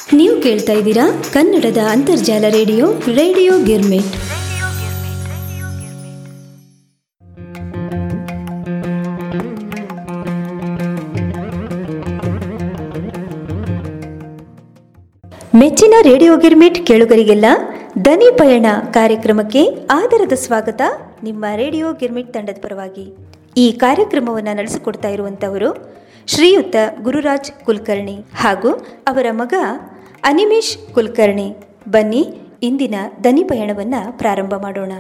ನೀವು ಕೇಳ್ತಾ ಇದ್ದೀರಾ ಕನ್ನಡದ ಅಂತರ್ಜಾಲ ರೇಡಿಯೋ ರೇಡಿಯೋ ಗಿರ್ಮಿಟ್ ಮೆಚ್ಚಿನ ರೇಡಿಯೋ ಗಿರ್ಮಿಟ್ ಕೇಳುಗರಿಗೆಲ್ಲ ದನಿ ಪಯಣ ಕಾರ್ಯಕ್ರಮಕ್ಕೆ ಆದರದ ಸ್ವಾಗತ ನಿಮ್ಮ ರೇಡಿಯೋ ಗಿರ್ಮಿಟ್ ತಂಡದ ಪರವಾಗಿ ಈ ಕಾರ್ಯಕ್ರಮವನ್ನು ನಡೆಸಿಕೊಡ್ತಾ ಇರುವಂಥವರು ಶ್ರೀಯುತ ಗುರುರಾಜ್ ಕುಲಕರ್ಣಿ ಹಾಗೂ ಅವರ ಮಗ ಅನಿಮೇಶ್ ಕುಲಕರ್ಣಿ ಬನ್ನಿ ಇಂದಿನ ದನಿ ಪಯಣವನ್ನು ಪ್ರಾರಂಭ ಮಾಡೋಣ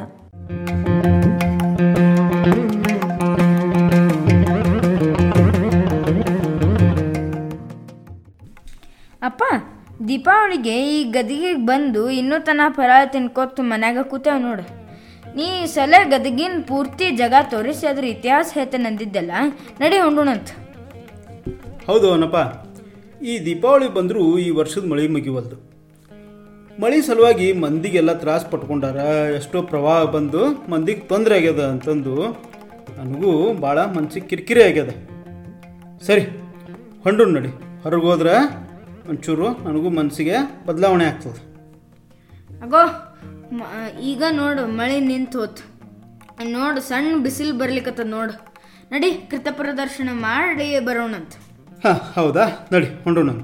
ಅಪ್ಪ ದೀಪಾವಳಿಗೆ ಈ ಗದಿಗೆ ಬಂದು ಇನ್ನೂ ತನ ಫರಾಳ ತಿನ್ಕೋತ ಮನ್ಯಾಗ ಕೂತೇವ್ ನೋಡು ನೀ ಈ ಸಲ ಗದಗಿನ ಪೂರ್ತಿ ಜಗ ತೋರಿಸಿ ಅದ್ರ ಇತಿಹಾಸ ಹೇಳ್ತೆ ನಂದಿದ್ದಲ್ಲ ನಡಿ ಹೊಂಡೋಣಂತ ಹೌದು ಅವನಪ್ಪ ಈ ದೀಪಾವಳಿ ಬಂದರೂ ಈ ವರ್ಷದ ಮಳೆ ಮುಗಿವಲ್ದು ಮಳೆ ಸಲುವಾಗಿ ಮಂದಿಗೆಲ್ಲ ತ್ರಾಸ ಪಟ್ಕೊಂಡಾರ ಎಷ್ಟೋ ಪ್ರವಾಹ ಬಂದು ಮಂದಿಗೆ ತೊಂದರೆ ಆಗ್ಯದ ಅಂತಂದು ನನಗೂ ಭಾಳ ಮನ್ಸಿಗೆ ಕಿರಿಕಿರಿ ಆಗ್ಯದ ಸರಿ ಹೊಂಡು ನಡಿ ಹೊರಗೆ ಹೋದ್ರೆ ಒಂಚೂರು ನನಗೂ ಮನಸ್ಸಿಗೆ ಬದಲಾವಣೆ ಆಗ್ತದೆ ಅಗೋ ಮ- ಈಗ ನೋಡು ಮಳೆ ನಿಂತು ಹೋತು ನೋಡು ಸಣ್ಣ ಬಿಸಿಲು ಬರ್ಲಿಕ್ಕತ್ತ ನೋಡು ನಡಿ ಕೃತಪ್ರದರ್ಶನ ಮಾಡಿ ಬರೋಣಂತ ಹಾಂ ಹೌದಾ ನಡಿ ಹೊಂಡೋಣಂತ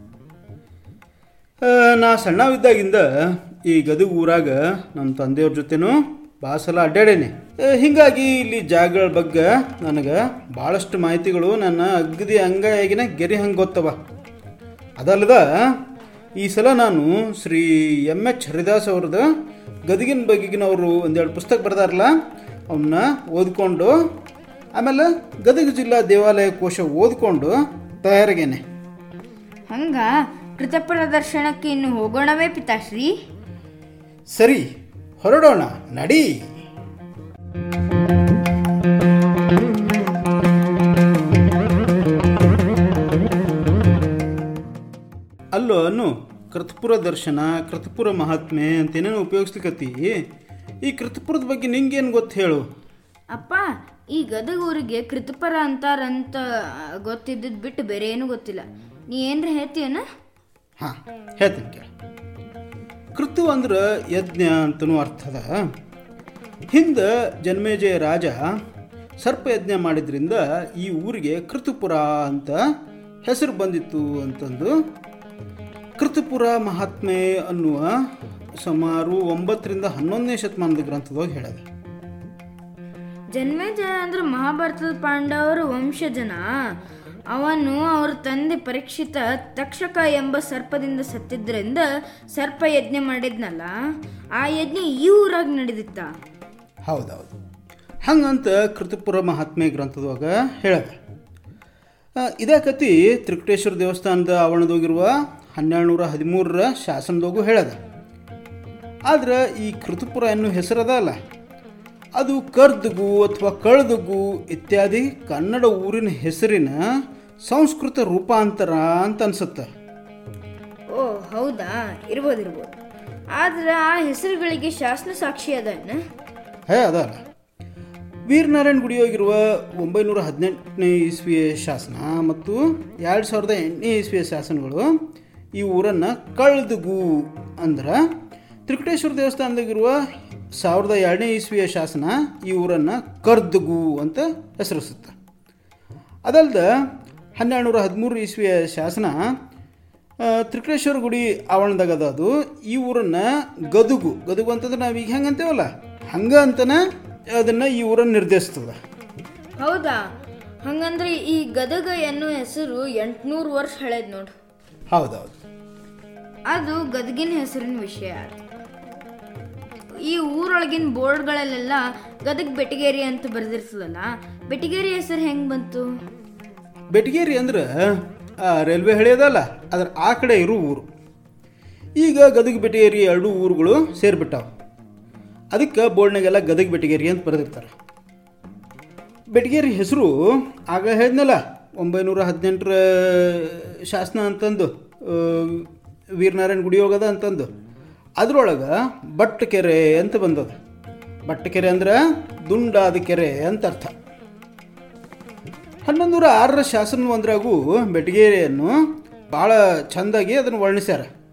ಆ, ನಾ ಸಣ್ಣವಿದ್ದಾಗಿಂದ ಈ ಗದಗ ಊರಾಗ ನಮ್ಮ ತಂದೆಯವ್ರ ಜೊತೆನೂ ಭಾಳ ಸಲ ಅಡ್ಡಾಡೇನೆ ಆ, ಹಿಂಗಾಗಿ ಇಲ್ಲಿ ಜಾಗಗಳ ಬಗ್ಗೆ ನನಗೆ ಭಾಳಷ್ಟು ಮಾಹಿತಿಗಳು ನನ್ನ ಅಗದಿ ಹಂಗಾಗಿನ ಗೆರೆ ಹಂಗೆ ಗೊತ್ತವ ಅದಲ್ಲದ ಈ ಸಲ ನಾನು ಶ್ರೀ ಎಮ್ ಎಚ್ ಹರಿದಾಸ್ ಅವ್ರದ್ದು ಗದಗಿನ ಬಗೆಗಿನವರು ಒಂದೆರಡು ಪುಸ್ತಕ ಬರೆದಾರಲ್ಲ ಅವನ್ನ ಓದ್ಕೊಂಡು ಆಮೇಲೆ ಗದಗ ಜಿಲ್ಲಾ ದೇವಾಲಯ ಕೋಶ ಓದ್ಕೊಂಡು ತಯಾರಾಗೇನೆ ಹಂಗ ಕೃತಪ್ರದರ್ಶನಕ್ಕೆ ಇನ್ನು ಹೋಗೋಣವೇ ಪಿತಾಶ್ರೀ ಸರಿ ಹೊರಡೋಣ ನಡಿ ಅಲ್ಲೋ ಅನ್ನು ಕೃತಪುರ ದರ್ಶನ ಕೃತಪುರ ಮಹಾತ್ಮೆ ಅಂತೇನೇನು ಉಪಯೋಗಿಸ್ಲಿಕ್ಕತ್ತಿ ಈ ಕೃತಪುರದ ಬಗ್ಗೆ ನಿಂಗೇನು ಗೊತ್ತು ಹೇಳು ಅಪ್ಪ ಈ ಗದಗ ಊರಿಗೆ ಕೃತಪರ ಅಂತಾರಂತ ಗೊತ್ತಿದ್ದದ್ ಬಿಟ್ಟು ಬೇರೆ ಏನೂ ಗೊತ್ತಿಲ್ಲ ನೀ ಏನ್ರ ಹೇಳ್ತೀಯನ ಹಾಂ ಹೇಳ್ತೀನಿ ಕೇಳ ಕೃತು ಅಂದ್ರೆ ಯಜ್ಞ ಅಂತನೂ ಅರ್ಥದ ಹಿಂದೆ ಜನ್ಮೇಜಯ ರಾಜ ಸರ್ಪಯಜ್ಞ ಮಾಡಿದ್ರಿಂದ ಈ ಊರಿಗೆ ಕೃತುಪುರ ಅಂತ ಹೆಸರು ಬಂದಿತ್ತು ಅಂತಂದು ಕೃತುಪುರ ಮಹಾತ್ಮೆ ಅನ್ನುವ ಸುಮಾರು ಒಂಬತ್ತರಿಂದ ಹನ್ನೊಂದನೇ ಶತಮಾನದ ಗ್ರಂಥದೊಳಗೆ ಹೇಳದ ಜನ್ಮೇಜಯ ಅಂದ್ರೆ ಮಹಾಭಾರತದ ಪಾಂಡವರ ವಂಶಜನ ಅವನು ಅವ್ರ ತಂದೆ ಪರೀಕ್ಷಿತ ತಕ್ಷಕ ಎಂಬ ಸರ್ಪದಿಂದ ಸತ್ತಿದ್ರಿಂದ ಸರ್ಪ ಯಜ್ಞ ಮಾಡಿದ್ನಲ್ಲ ಆ ಯಜ್ಞ ಈ ಊರಾಗ ನಡೆದಿತ್ತ ಹೌದೌದು ಹಂಗಂತ ಕೃತಪುರ ಮಹಾತ್ಮೆ ಗ್ರಂಥದೊಳಗ ಹೇಳದ ಆ, ಇದೇ ಕತಿ ತ್ರಿಕಟೇಶ್ವರ ದೇವಸ್ಥಾನದ ಆವರಣದೋಗಿರುವ ಹನ್ನೆರಡು ನೂರ ಹದಿಮೂರರ ಶಾಸನದಾಗೂ ಹೇಳದ ಆದ್ರೆ ಈ ಕೃತಪುರ ಎನ್ನುವ ಹೆಸರದ ಅಲ್ಲ ಅದು ಕರ್ದುಗು ಅಥವಾ ಕಳ್ದುಗು ಇತ್ಯಾದಿ ಕನ್ನಡ ಊರಿನ ಹೆಸರಿನ ಸಂಸ್ಕೃತ ರೂಪಾಂತರ ಅಂತ ಅನ್ಸುತ್ತೆ ಓ ಹೌದಾ ಇರ್ಬೋದು ಇರ್ಬೋದು ಆದ್ರೆ ಆ ಹೆಸರುಗಳಿಗೆ ಶಾಸನ ಸಾಕ್ಷಿ ಅದ ಹೇ ಅದಲ್ಲ ವೀರನಾರಾಯಣ ಗುಡಿಯೋಗಿರುವ ಒಂಬೈನೂರ ಹದಿನೆಂಟನೇ ಇಸ್ವಿಯ ಶಾಸನ ಮತ್ತು ಎರಡು ಸಾವಿರದ ಎಂಟನೇ ಇಸ್ವಿಯ ಶಾಸನಗಳು ಈ ಊರನ್ನು ಕಳ್ದುಗು ಅಂದ್ರೆ ತ್ರಿಕಟೇಶ್ವರ ದೇವಸ್ಥಾನದಾಗಿರುವ ಸಾವಿರದ ಎರಡನೇ ಇಸ್ವಿಯ ಶಾಸನ ಈ ಊರನ್ನು ಕರ್ದುಗು ಅಂತ ಹೆಸರಿಸುತ್ತೆ ಅದಲ್ದ ಹನ್ನೆರಡು ನೂರ ಹದಿಮೂರು ಇಸ್ವಿಯ ಶಾಸನ ಆ, ತ್ರಿಕಟೇಶ್ವರ ಗುಡಿ ಆವರಣದಾಗ ಅದ ಅದು ಈ ಊರನ್ನು ಗದುಗು ಗದುಗು ಅಂತಂದ್ರೆ ನಾವು ಈಗ ಹೆಂಗೆ ಅಂತೇವಲ್ಲ ಹಂಗ ಅಂತನೇ ಅದನ್ನು ಈ ಊರನ್ನು ನಿರ್ದೇಶಿಸ್ತದ ಹೌದಾ ಹಂಗಂದ್ರೆ ಈ ಗದಗ ಎನ್ನುವ ಹೆಸರು ಎಂಟುನೂರು ವರ್ಷ ಹಳೇದ್ ನೋಡು ಹೌದೌದು ಅದು ಗದಗಿನ ಹೆಸರಿನ ವಿಷಯ ಆಯ್ತು ಈ ಊರೊಳಗಿನ ಬೋರ್ಡ್ಗಳಲ್ಲೆಲ್ಲ ಗದಗ ಬೆಟಗೇರಿ ಅಂತ ಬರೆದಿರ್ತದಲ್ಲ ಬೆಟಗೇರಿ ಹೆಸರು ಹೆಂಗ್ ಬಂತು ಬೆಟಗೇರಿ ಅಂದ್ರೆ ಆ ರೈಲ್ವೆ ಹಳಿ ಅದಲ್ಲ ಅದ್ರ ಆ ಕಡೆ ಇರೋ ಊರು ಈಗ ಗದಗ ಬೆಟಗೇರಿ ಎರಡು ಊರುಗಳು ಸೇರಿಬಿಟ್ಟಾವ ಅದಕ್ಕೆ ಬೋರ್ಡ್ನಾಗೆಲ್ಲ ಗದಗ ಬೆಟಗೇರಿ ಅಂತ ಬರೆದಿರ್ತಾರೆ ಬೆಟಗೇರಿ ಹೆಸರು ಆಗ ಹೇಳಿದ್ನಲ್ಲ ಒಂಬೈನೂರ ಹದಿನೆಂಟರ ಶಾಸನ ಅಂತಂದು ಆ, ವೀರನಾರಾಯಣ ಗುಡಿ ಹೋಗದ ಅಂತಂದು ಅದ್ರೊಳಗೆ ಬಟ್ಟ ಕೆರೆ ಅಂತ ಬಂದದ ಬಟ್ಟ ಕೆರೆ ಅಂದ್ರೆ ದುಂಡಾದ ಕೆರೆ ಅಂತ ಅರ್ಥ ಹನ್ನೊಂದು ನೂರ ಆರರ ಶಾಸನ ಒಂದ್ರಾಗೂ ಬೆಟಗೇರಿಯನ್ನು ಭಾಳ ಚೆಂದಾಗಿ ಅದನ್ನು ವರ್ಣಿಸ್ಯಾರ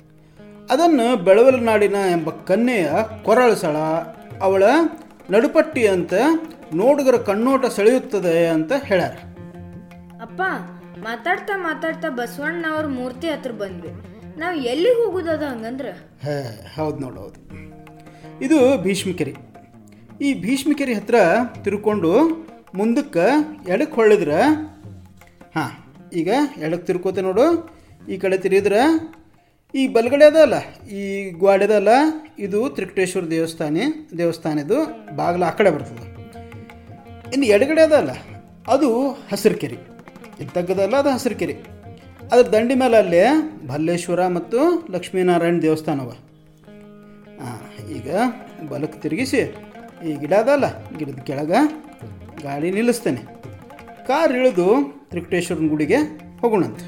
ಅದನ್ನು ಬೆಳವಲನಾಡಿನ ಎಂಬ ಕನ್ಯೆಯ ಕೊರಳಸಳ ಅವಳ ನಡುಪಟ್ಟಿ ಅಂತ ನೋಡುಗರ ಕಣ್ಣೋಟ ಸೆಳೆಯುತ್ತದೆ ಅಂತ ಹೇಳ್ಯಾರ ಅಪ್ಪ ಮಾತಾಡ್ತಾ ಮಾತಾಡ್ತಾ ಬಸವಣ್ಣವ್ರ ಮೂರ್ತಿ ಹತ್ರ ಬಂದ್ವಿ ನಾವು ಎಲ್ಲಿಗೆ ಹೋಗುದದ ಹಂಗಂದ್ರ ಹೇ ಹೌದು ನೋಡು ಹೌದು ಇದು ಭೀಷ್ಮಿಕೆರೆ ಈ ಭೀಷ್ಮಿಕೆರೆ ಹತ್ರ ತಿರ್ಕೊಂಡು ಮುಂದಕ್ಕೆ ಎಡಕ್ಕೆ ಹೊಳ್ಳಿದ್ರೆ ಹಾಂ ಈಗ ಎಡಕ್ಕೆ ತಿರ್ಕೋತೆ ನೋಡು ಈ ಕಡೆ ತಿರುಗಿದ್ರೆ ಈ ಬಲಗಡೆ ಅದಲ್ಲ ಈ ಗ್ವಾಡೆ ಅದಲ್ಲ ಇದು ತ್ರಿಕಟೇಶ್ವರ ದೇವಸ್ಥಾನ ದೇವಸ್ಥಾನದ್ದು ಬಾಗಿಲು ಆ ಕಡೆ ಬರ್ತದೆ ಇನ್ನು ಎಡಗಡೆ ಅದಲ್ಲ ಅದು ಹಸಿರು ಕೆರೆ ಇದು ತಗ್ಗದಲ್ಲ ಅದು ಹಸಿರು ಕೆರೆ ಅದ್ರ ದಂಡಿ ಮೇಲೆ ಅಲ್ಲೇ ಭಲ್ಲೇಶ್ವರ ಮತ್ತು ಲಕ್ಷ್ಮೀನಾರಾಯಣ ದೇವಸ್ಥಾನವ ಹಾಂ ಈಗ ಬಲಕ್ಕೆ ತಿರುಗಿಸಿ ಈ ಗಿಡ ಅದಲ್ಲ ಗಿಡದ ಕೆಳಗೆ ಗಾಡಿ ನಿಲ್ಲಿಸ್ತೇನೆ ಕಾರ್ ಇಳಿದು ತ್ರಿಕಟೇಶ್ವರನ ಗುಡಿಗೆ ಹೋಗೋಣಂತೆ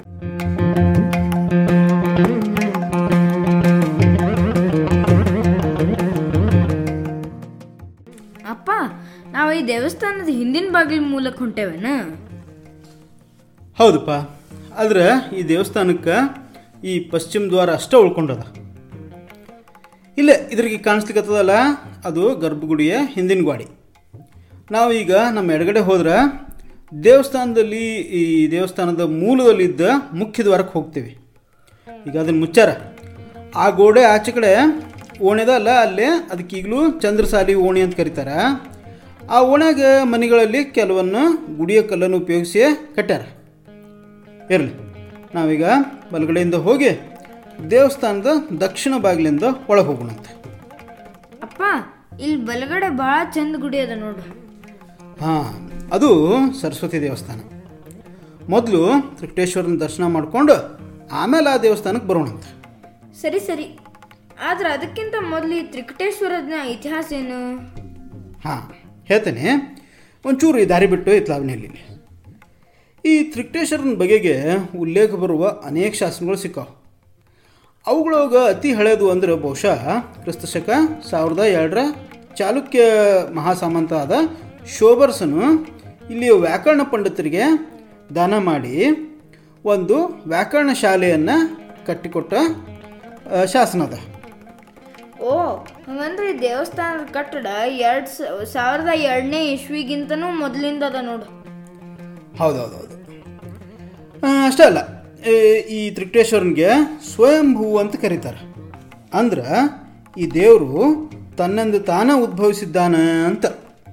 ಅಪ್ಪ ನಾವು ಈ ದೇವಸ್ಥಾನದ ಹಿಂದಿನ ಬಾಗಿಲ ಮೂಲಕ ಹೊಂಟೇವೇನ ಹೌದಪ್ಪ ಆದ್ರೆ ಈ ದೇವಸ್ಥಾನಕ್ಕೆ ಈ ಪಶ್ಚಿಮ ದ್ವಾರ ಅಷ್ಟೇ ಉಳ್ಕೊಂಡದ ಇಲ್ಲೇ ಇದ್ರಿಗೆ ಕಾಣಿಸ್ಲಿಕ್ಕತ್ತದಲ್ಲ ಅದು ಗರ್ಭಗುಡಿಯ ಹಿಂದಿನ ಗಾಡಿ ನಾವು ಈಗ ನಮ್ಮ ಎಡಗಡೆ ಹೋದ್ರೆ ದೇವಸ್ಥಾನದಲ್ಲಿ ಈ ದೇವಸ್ಥಾನದ ಮೂಲದಲ್ಲಿದ್ದ ಮುಖ್ಯ ದ್ವಾರಕ್ಕೆ ಹೋಗ್ತೀವಿ ಈಗ ಅದನ್ನು ಮುಚ್ಚಾರ ಆ ಗೋಡೆ ಆಚೆ ಕಡೆ ಓಣೆದ ಅಲ್ಲ ಅಲ್ಲೇ ಅದಕ್ಕೆ ಈಗಲೂ ಚಂದ್ರಸಾಲಿ ಓಣಿ ಅಂತ ಕರೀತಾರೆ ಆ ಓಣ್ಯಾಗ ಮನೆಗಳಲ್ಲಿ ಕೆಲವನ್ನು ಗುಡಿಯ ಕಲ್ಲನ್ನು ಉಪಯೋಗಿಸಿ ಕಟ್ಟ್ಯಾರ ಇರಲಿ ನಾವೀಗ ಬಲಗಡೆಯಿಂದ ಹೋಗಿ ದೇವಸ್ಥಾನದ ದಕ್ಷಿಣ ಬಾಗಿಲಿಂದ ಒಳಗೆ ಹೋಗೋಣಂತೆ ಅಪ್ಪ ಇಲ್ಲಿ ಬಲಗಡೆ ಭಾಳ ಚಂದ ಗುಡಿ ಅದ ನೋಡು ಹಾಂ ಅದು ಸರಸ್ವತಿ ದೇವಸ್ಥಾನ ಮೊದಲು ತ್ರಿಕಟೇಶ್ವರನ ದರ್ಶನ ಮಾಡಿಕೊಂಡು ಆಮೇಲೆ ಆ ದೇವಸ್ಥಾನಕ್ಕೆ ಬರೋಣಂತೆ ಸರಿ ಸರಿ ಆದ್ರೆ ಅದಕ್ಕಿಂತ ಮೊದಲು ಈ ತ್ರಿಕಟೇಶ್ವರದ ಇತಿಹಾಸ ಏನು ಹಾಂ ಹೇಳ್ತೇನೆ ಒಂಚೂರು ಈ ದಾರಿ ಬಿಟ್ಟು ಇತ್ಲಾವನೆಯಲ್ಲಿ ಈ ತ್ರಿಕಟೇಶ್ವರನ ಬಗೆಗೆ ಉಲ್ಲೇಖ ಬರುವ ಅನೇಕ ಶಾಸನಗಳು ಸಿಕ್ಕಾವು ಅವುಗಳೊಳಗೆ ಅತಿ ಹಳೆಯದು ಅಂದ್ರೆ ಬಹುಶಃ ಕ್ರಿಸ್ತಶಕ ಸಾವಿರದ ಎರಡರ ಚಾಲುಕ್ಯ ಮಹಾಸಾಮಂತ ಆದ ಶೋಬರ್ಸನು ಇಲ್ಲಿಯ ವ್ಯಾಕರಣ ಪಂಡಿತರಿಗೆ ದಾನ ಮಾಡಿ ಒಂದು ವ್ಯಾಕರಣ ಶಾಲೆಯನ್ನು ಕಟ್ಟಿಕೊಟ್ಟ ಆ, ಶಾಸನ ಅದ ಓ ಹಂಗಂದ್ರೆ ಈ ದೇವಸ್ಥಾನದ ಕಟ್ಟಡ ಎರಡು ಸಾವಿರದ ಎರಡನೇ ಇಸ್ವಿಗಿಂತನೂ ಮೊದಲಿಂದ ಅದ ನೋಡು ಹೌದೌದೌದು ಅಷ್ಟೇ ಅಲ್ಲ ಈ ಈ ತ್ರಿಕಟೇಶ್ವರನಿಗೆ ಸ್ವಯಂಭೂ ಅಂತ ಕರೀತಾರೆ ಅಂದ್ರೆ ಈ ದೇವರು ತನ್ನಿಂದ ತಾನ ಉದ್ಭವಿಸಿದ್ದಾನ ಅಂತ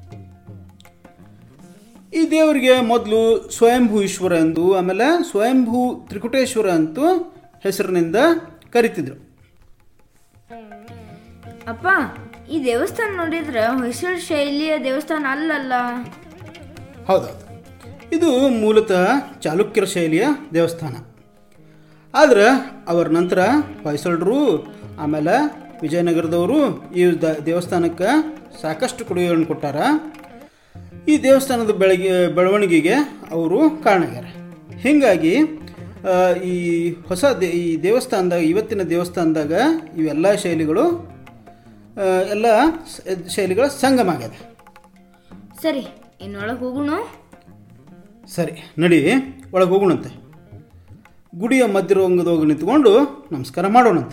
ಈ ದೇವರಿಗೆ ಮೊದಲು ಸ್ವಯಂಭೂ ಈಶ್ವರ ಎಂದು ಆಮೇಲೆ ಸ್ವಯಂಭೂ ತ್ರಿಕುಟೇಶ್ವರ ಅಂತೂ ಹೆಸರಿನಿಂದ ಕರಿತಿದ್ರು ಅಪ್ಪ ಈ ದೇವಸ್ಥಾನ ನೋಡಿದ್ರೆ ಹೊಯ್ಸಳ ಶೈಲಿಯ ದೇವಸ್ಥಾನ ಅಲ್ಲಲ್ಲ ಹೌದೌದು ಇದು ಮೂಲತಃ ಚಾಲುಕ್ಯರ ಶೈಲಿಯ ದೇವಸ್ಥಾನ ಆದ್ರೆ ಅವರ ನಂತರ ಹೊಯ್ಸಳರು ಆಮೇಲೆ ವಿಜಯನಗರದವರು ಈ ದ ದೇವಸ್ಥಾನಕ್ಕೆ ಸಾಕಷ್ಟು ಕೊಡುಗೆಗಳನ್ನು ಕೊಟ್ಟಾರ ಈ ದೇವಸ್ಥಾನದ ಬೆಳಗ್ಗೆ ಬೆಳವಣಿಗೆಗೆ ಅವರು ಕಾರಣಗ್ಯಾರ ಹೀಗಾಗಿ ಆ, ಈ ಹೊಸ ದೇ ಈ ದೇವಸ್ಥಾನದಾಗ ಇವತ್ತಿನ ದೇವಸ್ಥಾನದಾಗ ಇವೆಲ್ಲ ಶೈಲಿಗಳು ಆ, ಎಲ್ಲ ಸ- ಶೈಲಿಗಳ ಸಂಗಮ ಆಗ್ಯದ ಸರಿ ಇನ್ನೊಳಗೆ ಹೋಗೋಣ ಸರಿ ನಡಿ ಒಳಗೆ ಹೋಗೋಣಂತೆ ಗುಡಿಯ ಮಧ್ಯರಂಗದೋಗಿ ನಿಂತ್ಕೊಂಡು ನಮಸ್ಕಾರ ಮಾಡೋಣಂತೆ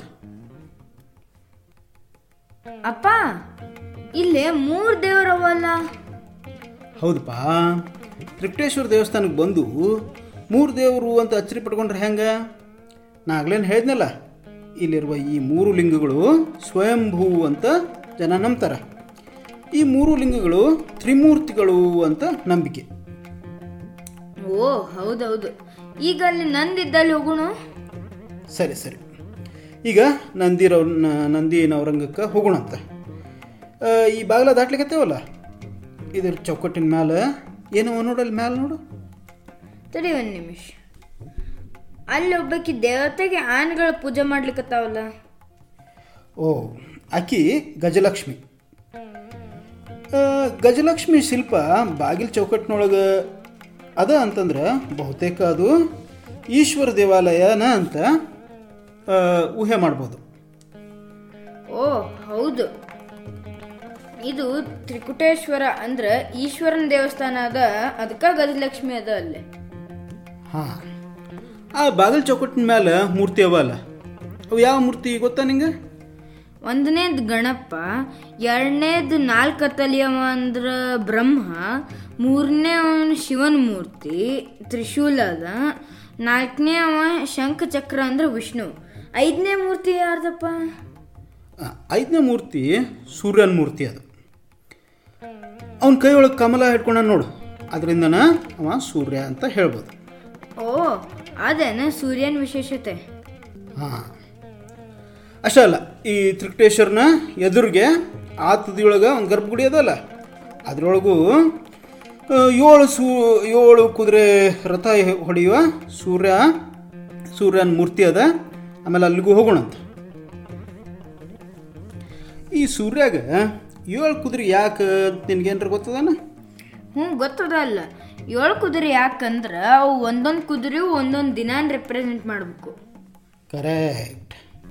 ಅಪ್ಪ ಇಲ್ಲಿ ಮೂರು ದೇವರವಲ್ಲ ಹೌದಪ್ಪ ತ್ರಿಕಟೇಶ್ವರ ದೇವಸ್ಥಾನಕ್ಕೆ ಬಂದು ಮೂರು ದೇವರು ಅಂತ ಅಚ್ಚರಿ ಪಡ್ಕೊಂಡ್ರೆ ಹೆಂಗೆ ನಾ ಆಗ್ಲೇನು ಹೇಳಿದ್ನಲ್ಲ ಇಲ್ಲಿರುವ ಈ ಮೂರು ಲಿಂಗಗಳು ಸ್ವಯಂಭೂ ಅಂತ ಜನ ನಂಬ್ತಾರೆ ಈ ಮೂರು ಲಿಂಗಗಳು ತ್ರಿಮೂರ್ತಿಗಳು ಅಂತ ನಂಬಿಕೆ ಓ ಹೌದೌದು ಈಗ ಅಲ್ಲಿ ನಂದಿದ್ದಲ್ಲಿ ಹೋಗೋಣ ಸರಿ ಸರಿ ಈಗ ನಂದಿರವ್ ನಂದಿ ನವರಂಗಕ್ಕೆ ಹೋಗೋಣಂತ ಆ, ಈ ಬಾಗಿಲ ದಾಟ್ಲಿಕತ್ತೇವಲ್ಲ ಇದ್ರ ಚೌಕಟ್ಟಿನ ಮ್ಯಾಲೆ ಏನೋ ನೋಡಲ್ಲಿ ಮ್ಯಾಲೆ ನೋಡು ತಡಿ ಒಂದು ನಿಮಿಷ ಅಲ್ಲಿ ಒಬ್ಬಾಕಿ ದೇವತೆಗೆ ಆನೆಗಳ ಪೂಜೆ ಮಾಡ್ಲಿಕ್ಕತ್ತಾವಲ್ಲ ಓ ಆಕಿ ಗಜಲಕ್ಷ್ಮಿ ಆ, ಗಜಲಕ್ಷ್ಮಿ ಶಿಲ್ಪ ಬಾಗಿಲು ಚೌಕಟ್ಟಿನೊಳಗೆ ಅದ ಅಂತಂದ್ರೆ ಬಹುತೇಕ ಅದು ಈಶ್ವರ ದೇವಾಲಯನ ಅಂತ ಆ, ಊಹೆ ಮಾಡ್ಬೋದು ಓ ಹೌದು ಇದು ತ್ರಿಕುಟೇಶ್ವರ ಅಂದ್ರೆ ಈಶ್ವರನ ದೇವಸ್ಥಾನ ಅದ ಅದಕ್ಕೆ ಗಜಲಕ್ಷ್ಮಿ ಅದ ಅಲ್ಲಿ ಹಾಂ ಆ ಬಾಗಿಲು ಚೌಕಟ್ಟಿನ ಮೇಲೆ ಮೂರ್ತಿ ಅವ ಅಲ್ಲ ಅವು ಯಾವ ಮೂರ್ತಿ ಗೊತ್ತಾ ನಿಂಗೆ ಒಂದನೇದು ಗಣಪ ಎರಡನೇದು ನಾಲ್ಕು ತಲಿಯವ ಅಂದ್ರ ಬ್ರಹ್ಮ ಮೂರನೇ ಅವನು ಶಿವನ ಮೂರ್ತಿ ತ್ರಿಶೂಲ ಅದ ನಾಲ್ಕನೇ ಅವ ಶಂಖ ಚಕ್ರ ಅಂದ್ರೆ ವಿಷ್ಣು ಐದನೇ ಮೂರ್ತಿ ಯಾರ್ದಪ್ಪ ಆ, ಐದನೇ ಮೂರ್ತಿ ಸೂರ್ಯನ ಮೂರ್ತಿ ಅದು ಅವನ ಕೈ ಒಳಗೆ ಕಮಲ ಹಿಡ್ಕೊಂಡ ನೋಡು ಅದರಿಂದನ ಅವ ಸೂರ್ಯ ಅಂತ ಹೇಳ್ಬೋದು ಓ ಅದೇನ ಸೂರ್ಯನ ವಿಶೇಷತೆ ಹಾಂ ಅಷ್ಟೇ ಅಲ್ಲ ಈ ತ್ರಿಕಟೇಶ್ವರನ ಎದುರಿಗೆ ಆ ತುದಿಯೊಳಗೆ ಒಂದು ಗರ್ಭಗುಡಿ ಅದಲ್ಲ ಅದರೊಳಗೂ ಆ, ಏಳು ಸೂ ಏಳು ಕುದುರೆ ರಥ ಹೊಡೆಯುವ ಸೂರ್ಯ ಸೂರ್ಯನ ಮೂರ್ತಿ ಅದ ಆಮೇಲೆ ಅಲ್ಲಿಗೂ ಹೋಗೋಣಂತ ಈ ಸೂರ್ಯಾಗ ಏಳು ಕುದುರೆ ಯಾಕೆ ನಿನ್ಗೇನ್ರ ಗೊತ್ತದನ ಹ್ಞೂ ಗೊತ್ತದ ಅಲ್ಲ ಏಳು ಕುದುರೆ ಯಾಕಂದ್ರೆ ಅವು ಒಂದೊಂದು ಕುದುರೆಯು ಒಂದೊಂದು ದಿನಾನ್ ರೆಪ್ರೆಸೆಂಟ್ ಮಾಡಬೇಕು ಕರೆಕ್ಟ್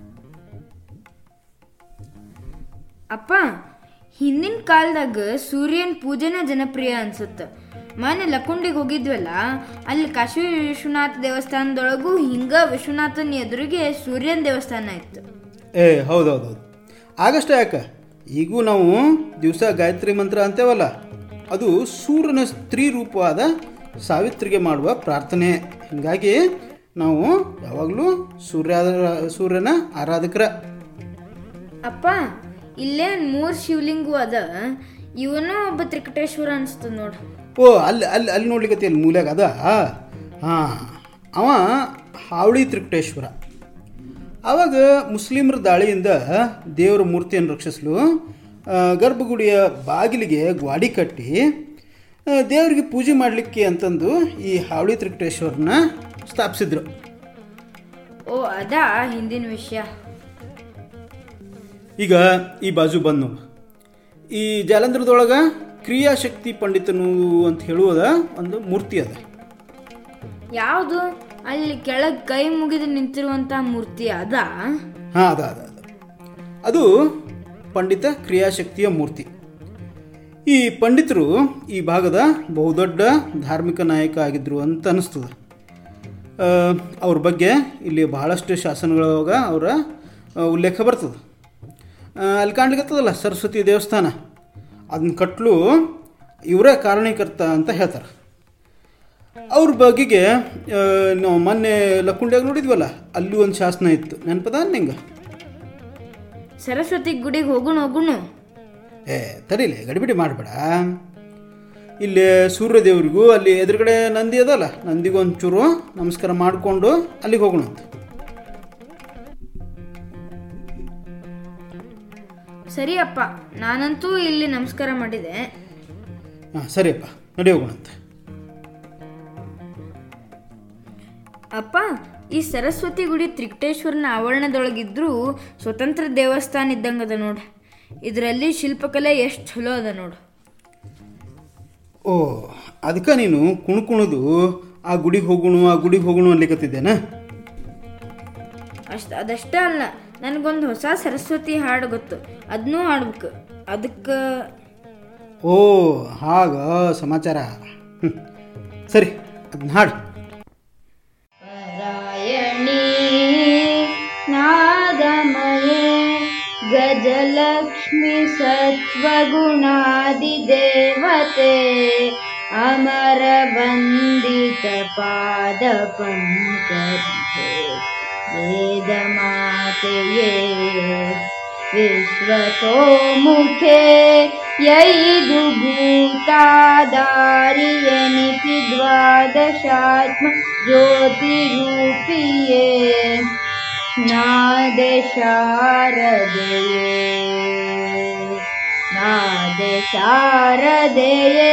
ಅಪ್ಪ ಹಿಂದಿನ ಕಾಲದಾಗ ಸೂರ್ಯನ ಪೂಜೆನ ಜನಪ್ರಿಯ ಅನ್ಸುತ್ತೆ ಮೊನ್ನೆ ಲಕ್ಕುಂಡಿಗೆ ಹೋಗಿದ್ವಲ್ಲ ಅಲ್ಲಿ ಕಾಶಿ ವಿಶ್ವನಾಥ ದೇವಸ್ಥಾನದೊಳಗೂ ಹಿಂಗ ವಿಶ್ವನಾಥನ ಎದುರಿಗೆ ಸೂರ್ಯನ ದೇವಸ್ಥಾನ ಇತ್ತು ಏ ಹೌದೌದು ಹೌದು ಆಗಷ್ಟೇ ಯಾಕೆ ಈಗೂ ನಾವು ದಿವಸ ಗಾಯತ್ರಿ ಮಂತ್ರ ಅಂತೇವಲ್ಲ ಅದು ಸೂರ್ಯನ ಸ್ತ್ರೀ ರೂಪವಾದ ಸಾವಿತ್ರಿಗೆ ಮಾಡುವ ಪ್ರಾರ್ಥನೆ ಹೀಗಾಗಿ ನಾವು ಯಾವಾಗಲೂ ಸೂರ್ಯ ಸೂರ್ಯನ ಆರಾಧಕರ ಅಪ್ಪ ಇಲ್ಲೇ ಮೂರು ಶಿವಲಿಂಗು ಅದ ಇವನು ಒಬ್ಬ ತ್ರಿಕಟೇಶ್ವರ ಅನ್ಸ್ತದ ನೋಡು ಓ ಅಲ್ಲಿ ಅಲ್ಲಿ ಅಲ್ಲಿ ನೋಡ್ಲಿಕ್ಕೆ ಅಲ್ಲಿ ಮೂಲ್ಯಾಗ ಅದ ಹಾಂ ಅವ ಹಾವಳಿ ತ್ರಿಕಟೇಶ್ವರ ಆವಾಗ ಮುಸ್ಲಿಮರ ದಾಳಿಯಿಂದ ದೇವರ ಮೂರ್ತಿಯನ್ನು ರಕ್ಷಿಸಲು ಆ, ಗರ್ಭಗುಡಿಯ ಬಾಗಿಲಿಗೆ ಗ್ವಾಡಿ ಕಟ್ಟಿ ಆ, ದೇವರಿಗೆ ಪೂಜೆ ಮಾಡಲಿಕ್ಕೆ ಅಂತಂದು ಈ ಹಾವಳಿ ತ್ರಿಕಟೇಶ್ವರನ ಸ್ಥಾಪಿಸಿದ್ರು ಓ ಅದಾ ಹಿಂದಿನ ವಿಷಯ ಈಗ ಈ ಬಾಜು ಬಂದು ನೋಡು ಈ ಜಾಲಂಧರದೊಳಗೆ ಕ್ರಿಯಾಶಕ್ತಿ ಪಂಡಿತನು ಅಂತ ಹೇಳುವುದ ಒಂದು ಮೂರ್ತಿ ಅದ ಯಾವುದು ಅಲ್ಲಿ ಕೆಳಗೆ ಕೈ ಮುಗಿದು ನಿಂತಿರುವಂತ ಮೂರ್ತಿ ಅದ ಹಾಂ ಅದ ಅದ ಅದ ಅದು ಪಂಡಿತ ಕ್ರಿಯಾಶಕ್ತಿಯ ಮೂರ್ತಿ ಈ ಪಂಡಿತರು ಈ ಭಾಗದ ಬಹುದೊಡ್ಡ ಧಾರ್ಮಿಕ ನಾಯಕ ಆಗಿದ್ದರು ಅಂತ ಅನ್ನಿಸ್ತದೆ ಆ, ಅವ್ರ ಬಗ್ಗೆ ಇಲ್ಲಿ ಬಹಳಷ್ಟು ಶಾಸನಗಳೊಳಗ ಅವರ ಆ, ಉಲ್ಲೇಖ ಬರ್ತದೆ ಆ, ಅಲ್ಲಿ ಕಾಣ್ಲಿಕ್ಕತ್ತದಲ್ಲ ಸರಸ್ವತಿ ದೇವಸ್ಥಾನ ಅದನ್ನ ಕಟ್ಟಲು ಇವರೇ ಕಾರಣೀಕರ್ತ ಅಂತ ಹೇಳ್ತಾರೆ ಅವ್ರ ಬಗೆಗೆ ಆ, ನಾವು ಮೊನ್ನೆ ಲಕ್ಕುಂಡಿಯಾಗ ನೋಡಿದ್ವಲ್ಲ ಅಲ್ಲಿ ಒಂದು ಶಾಸನ ಇತ್ತು ನೆನಪದ ನಿಂಗೆ ಸರಸ್ವತಿ ಗುಡಿಗೆ ಹೋಗುಣ ಹೋಗುಣ ಏ ತಡೀಲಿ ಗಡಿಬಿಡಿ ಮಾಡಬೇಡ ಇಲ್ಲಿ ಸೂರ್ಯದೇವ್ರಿಗೂ ಅಲ್ಲಿ ಎದುರುಗಡೆ ನಂದಿ ಅದಲ್ಲ ನಂದಿಗೂ ಒಂಚೂರು ನಮಸ್ಕಾರ ಮಾಡಿಕೊಂಡು ಅಲ್ಲಿಗೆ ಹೋಗೋಣ ಅಂತ ಸರಿ ಅಪ್ಪ ನಾನಂತೂ ಇಲ್ಲಿ ನಮಸ್ಕಾರ ಮಾಡಿದೆ ಹಾಂ ಸರಿಯಪ್ಪ ನಡಿ ಹೋಗೋಣ ಅಂತ ಅಪ್ಪ ಈ ಸರಸ್ವತಿ ಗುಡಿ ತ್ರಿಕಟೇಶ್ವರನ ಆವರಣದೊಳಗಿದ್ರೂ ಸ್ವತಂತ್ರ ದೇವಸ್ಥಾನ ಇದ್ದಂಗದ ನೋಡು ಇದರಲ್ಲಿ ಶಿಲ್ಪಕಲೆ ಎಷ್ಟು ಚಲೋ ಅದ ನೋಡು ಓ ಅದಕ್ಕೆ ನೀನು ಕುಣ್ಕುಣದು ಆ ಗುಡಿಗೆ ಹೋಗೋಣ ಆ ಗುಡಿಗೆ ಹೋಗೋಣ ಅನ್ಲಿಕತ್ತಿದ್ದೇನ ಅಷ್ಟ ಅದಷ್ಟೇ ಅಲ್ಲ ನನಗೊಂದು ಹೊಸ ಸರಸ್ವತಿ ಹಾಡು ಗೊತ್ತು ಅದನ್ನೂ ಹಾಡ್ಬೇಕು ಅದಕ್ಕೆ ಓ ಹಾಗ ಸಮಾಚಾರ ಹ್ಮ್. ಸರಿ ಅದನ್ನ ಹಾಡು ಪರಾಯಣಿ ನಾದಮಯೇ ಗಜಲಕ್ಷ್ಮಿ ಸತ್ವಗುಣಾದಿದೇವತೆ ಅಮರ ವಂದಿತ ಪಾದ ಪಂಕಜೆ ವೇದ ಮಾತೆಯೇ ವಿಶ್ವತೋಮುಖೇ ಯೈದು ಭೂತಾದಾರಿಯನಿಪಿ ದ್ವಾದಶಾತ್ಮ ಜ್ಯೋತಿರೂಪಿಯೇ ನಾದ ಶಾರದೆಯೇ ನಾದ ಶಾರದೆಯೇ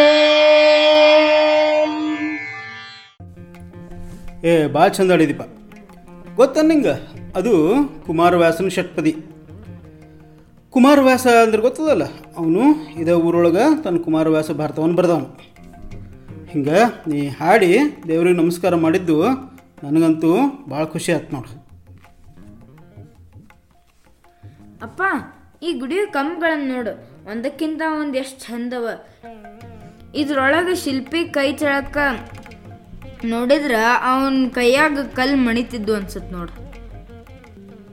ಏ ಭಾಳ ಚಂದ ಆಡಿದೀಪ ಗೊತ್ತ ನಿಂಗೆ ಅದು ಕುಮಾರವ್ಯಾಸನ ಷಟ್ಪದಿ ಕುಮಾರವ್ಯಾಸ ಅಂದ್ರೆ ಗೊತ್ತದಲ್ಲ ಅವನು ಇದೇ ಊರೊಳಗೆ ತನ್ನ ಕುಮಾರವ್ಯಾಸ ಭಾರತವನ್ನು ಬರೆದವನು ಹಿಂಗೆ ನೀ ಹಾಡಿ ದೇವ್ರಿಗೆ ನಮಸ್ಕಾರ ಮಾಡಿದ್ದು ನನಗಂತೂ ಭಾಳ ಖುಷಿ ಆಯ್ತು ನೋಡು ಅಪ್ಪ ಈ ಗುಡಿಯ ಕಂಬಗಳನ್ನು ನೋಡು ಒಂದಕ್ಕಿಂತ ಒಂದು ಎಷ್ಟು ಚಂದವ ಇದ್ರೊಳಗೆ ಶಿಲ್ಪಿ ಕೈ ಚಳಕ ನೋಡಿದ್ರ ಅವನ ಕೈಯಾಗ ಕಲ್ಲು ಮಣಿತಿದ್ದು ಅನ್ಸತ್ ನೋಡು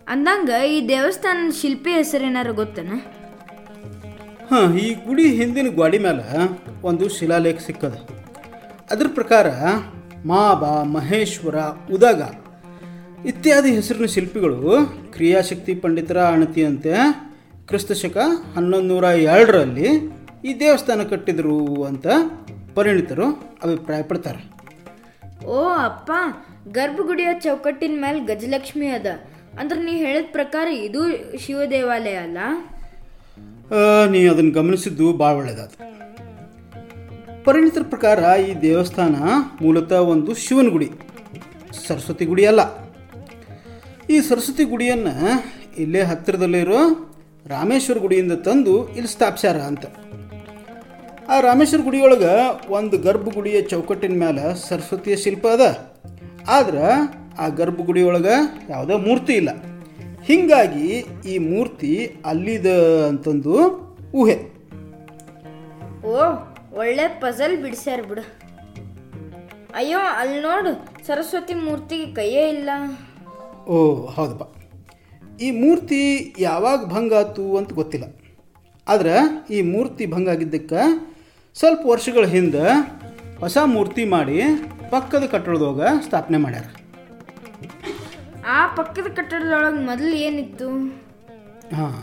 ಅಂದಂಗ ಈ ದೇವಸ್ಥಾನದ ಶಿಲ್ಪಿ ಹೆಸರೇನಾರು ಗೊತ್ತನ ಹಾಂ ಈ ಗುಡಿ ಹಿಂದಿನ ಗೋಡಿ ಮೇಲೆ ಒಂದು ಶಿಲಾಲೇಖ ಸಿಕ್ಕದ ಅದ್ರ ಪ್ರಕಾರ ಮಾಬ ಮಹೇಶ್ವರ ಉದಗ ಇತ್ಯಾದಿ ಹೆಸರಿನ ಶಿಲ್ಪಿಗಳು ಕ್ರಿಯಾಶಕ್ತಿ ಪಂಡಿತರ ಅಣತಿಯಂತೆ ಕ್ರಿಸ್ತಶಕ ಹನ್ನೊಂದು ನೂರ ಎರಡರಲ್ಲಿ ಈ ದೇವಸ್ಥಾನ ಕಟ್ಟಿದರು ಅಂತ ಪರಿಣಿತರು ಅಭಿಪ್ರಾಯಪಡ್ತಾರೆ ಓ ಅಪ್ಪ ಗರ್ಭಗುಡಿಯ ಚೌಕಟ್ಟಿನ ಮೇಲೆ ಗಜಲಕ್ಷ್ಮಿ ಅದ ಅಂದ್ರೆ ನೀ ಹೇಳಿದ ಪ್ರಕಾರ ಇದು ಶಿವ ದೇವಾಲಯ ಅಲ್ಲ ಆ, ನೀ ಅದನ್ನು ಗಮನಿಸಿದ್ದು ಭಾಳ ಒಳ್ಳೆಯದಾದ ಪರಿಣಿತರ ಪ್ರಕಾರ ಈ ದೇವಸ್ಥಾನ ಮೂಲತಃ ಒಂದು ಶಿವನ ಗುಡಿ ಸರಸ್ವತಿ ಗುಡಿ ಅಲ್ಲ ಈ ಸರಸ್ವತಿ ಗುಡಿಯನ್ನು ಇಲ್ಲೇ ಹತ್ತಿರದಲ್ಲಿರೋ ರಾಮೇಶ್ವರ ಗುಡಿಯಿಂದ ತಂದು ಇಲ್ಲಿ ಸ್ಥಾಪಿಸ್ಯಾರ ಅಂತ ಆ ರಾಮೇಶ್ವರ ಗುಡಿಯೊಳಗೆ ಒಂದು ಗರ್ಭಗುಡಿಯ ಚೌಕಟ್ಟಿನ ಮೇಲೆ ಸರಸ್ವತಿಯ ಶಿಲ್ಪ ಅದ ಆದ್ರೆ ಆ ಗರ್ಭಗುಡಿಯೊಳಗೆ ಯಾವುದೋ ಮೂರ್ತಿ ಇಲ್ಲ ಹೀಗಾಗಿ ಈ ಮೂರ್ತಿ ಅಲ್ಲಿದ ಅಂತಂದು ಊಹೆ ಓ ಒಳ್ಳೆ ಪಜಲ್ ಬಿಡಿಸ್ಯಾರ ಬಿಡು ಅಯ್ಯೋ ಅಲ್ಲಿ ನೋಡು ಸರಸ್ವತಿ ಮೂರ್ತಿಗೆ ಕೈಯೇ ಇಲ್ಲ ಓ ಹೌದಪ್ಪ ಈ ಮೂರ್ತಿ ಯಾವಾಗ ಭಂಗ ಆತು ಅಂತ ಗೊತ್ತಿಲ್ಲ ಆದ್ರೆ ಈ ಮೂರ್ತಿ ಭಂಗ ಆಗಿದ್ದಕ್ಕೆ ಸ್ವಲ್ಪ ವರ್ಷಗಳ ಹಿಂದೆ ಹೊಸ ಮೂರ್ತಿ ಮಾಡಿ ಪಕ್ಕದ ಕಟ್ಟಡದೊಳಗೆ ಸ್ಥಾಪನೆ ಮಾಡ್ಯಾರ ಆ ಪಕ್ಕದ ಕಟ್ಟಡದೊಳಗೆ ಮೊದಲು ಏನಿತ್ತು ಹಾಂ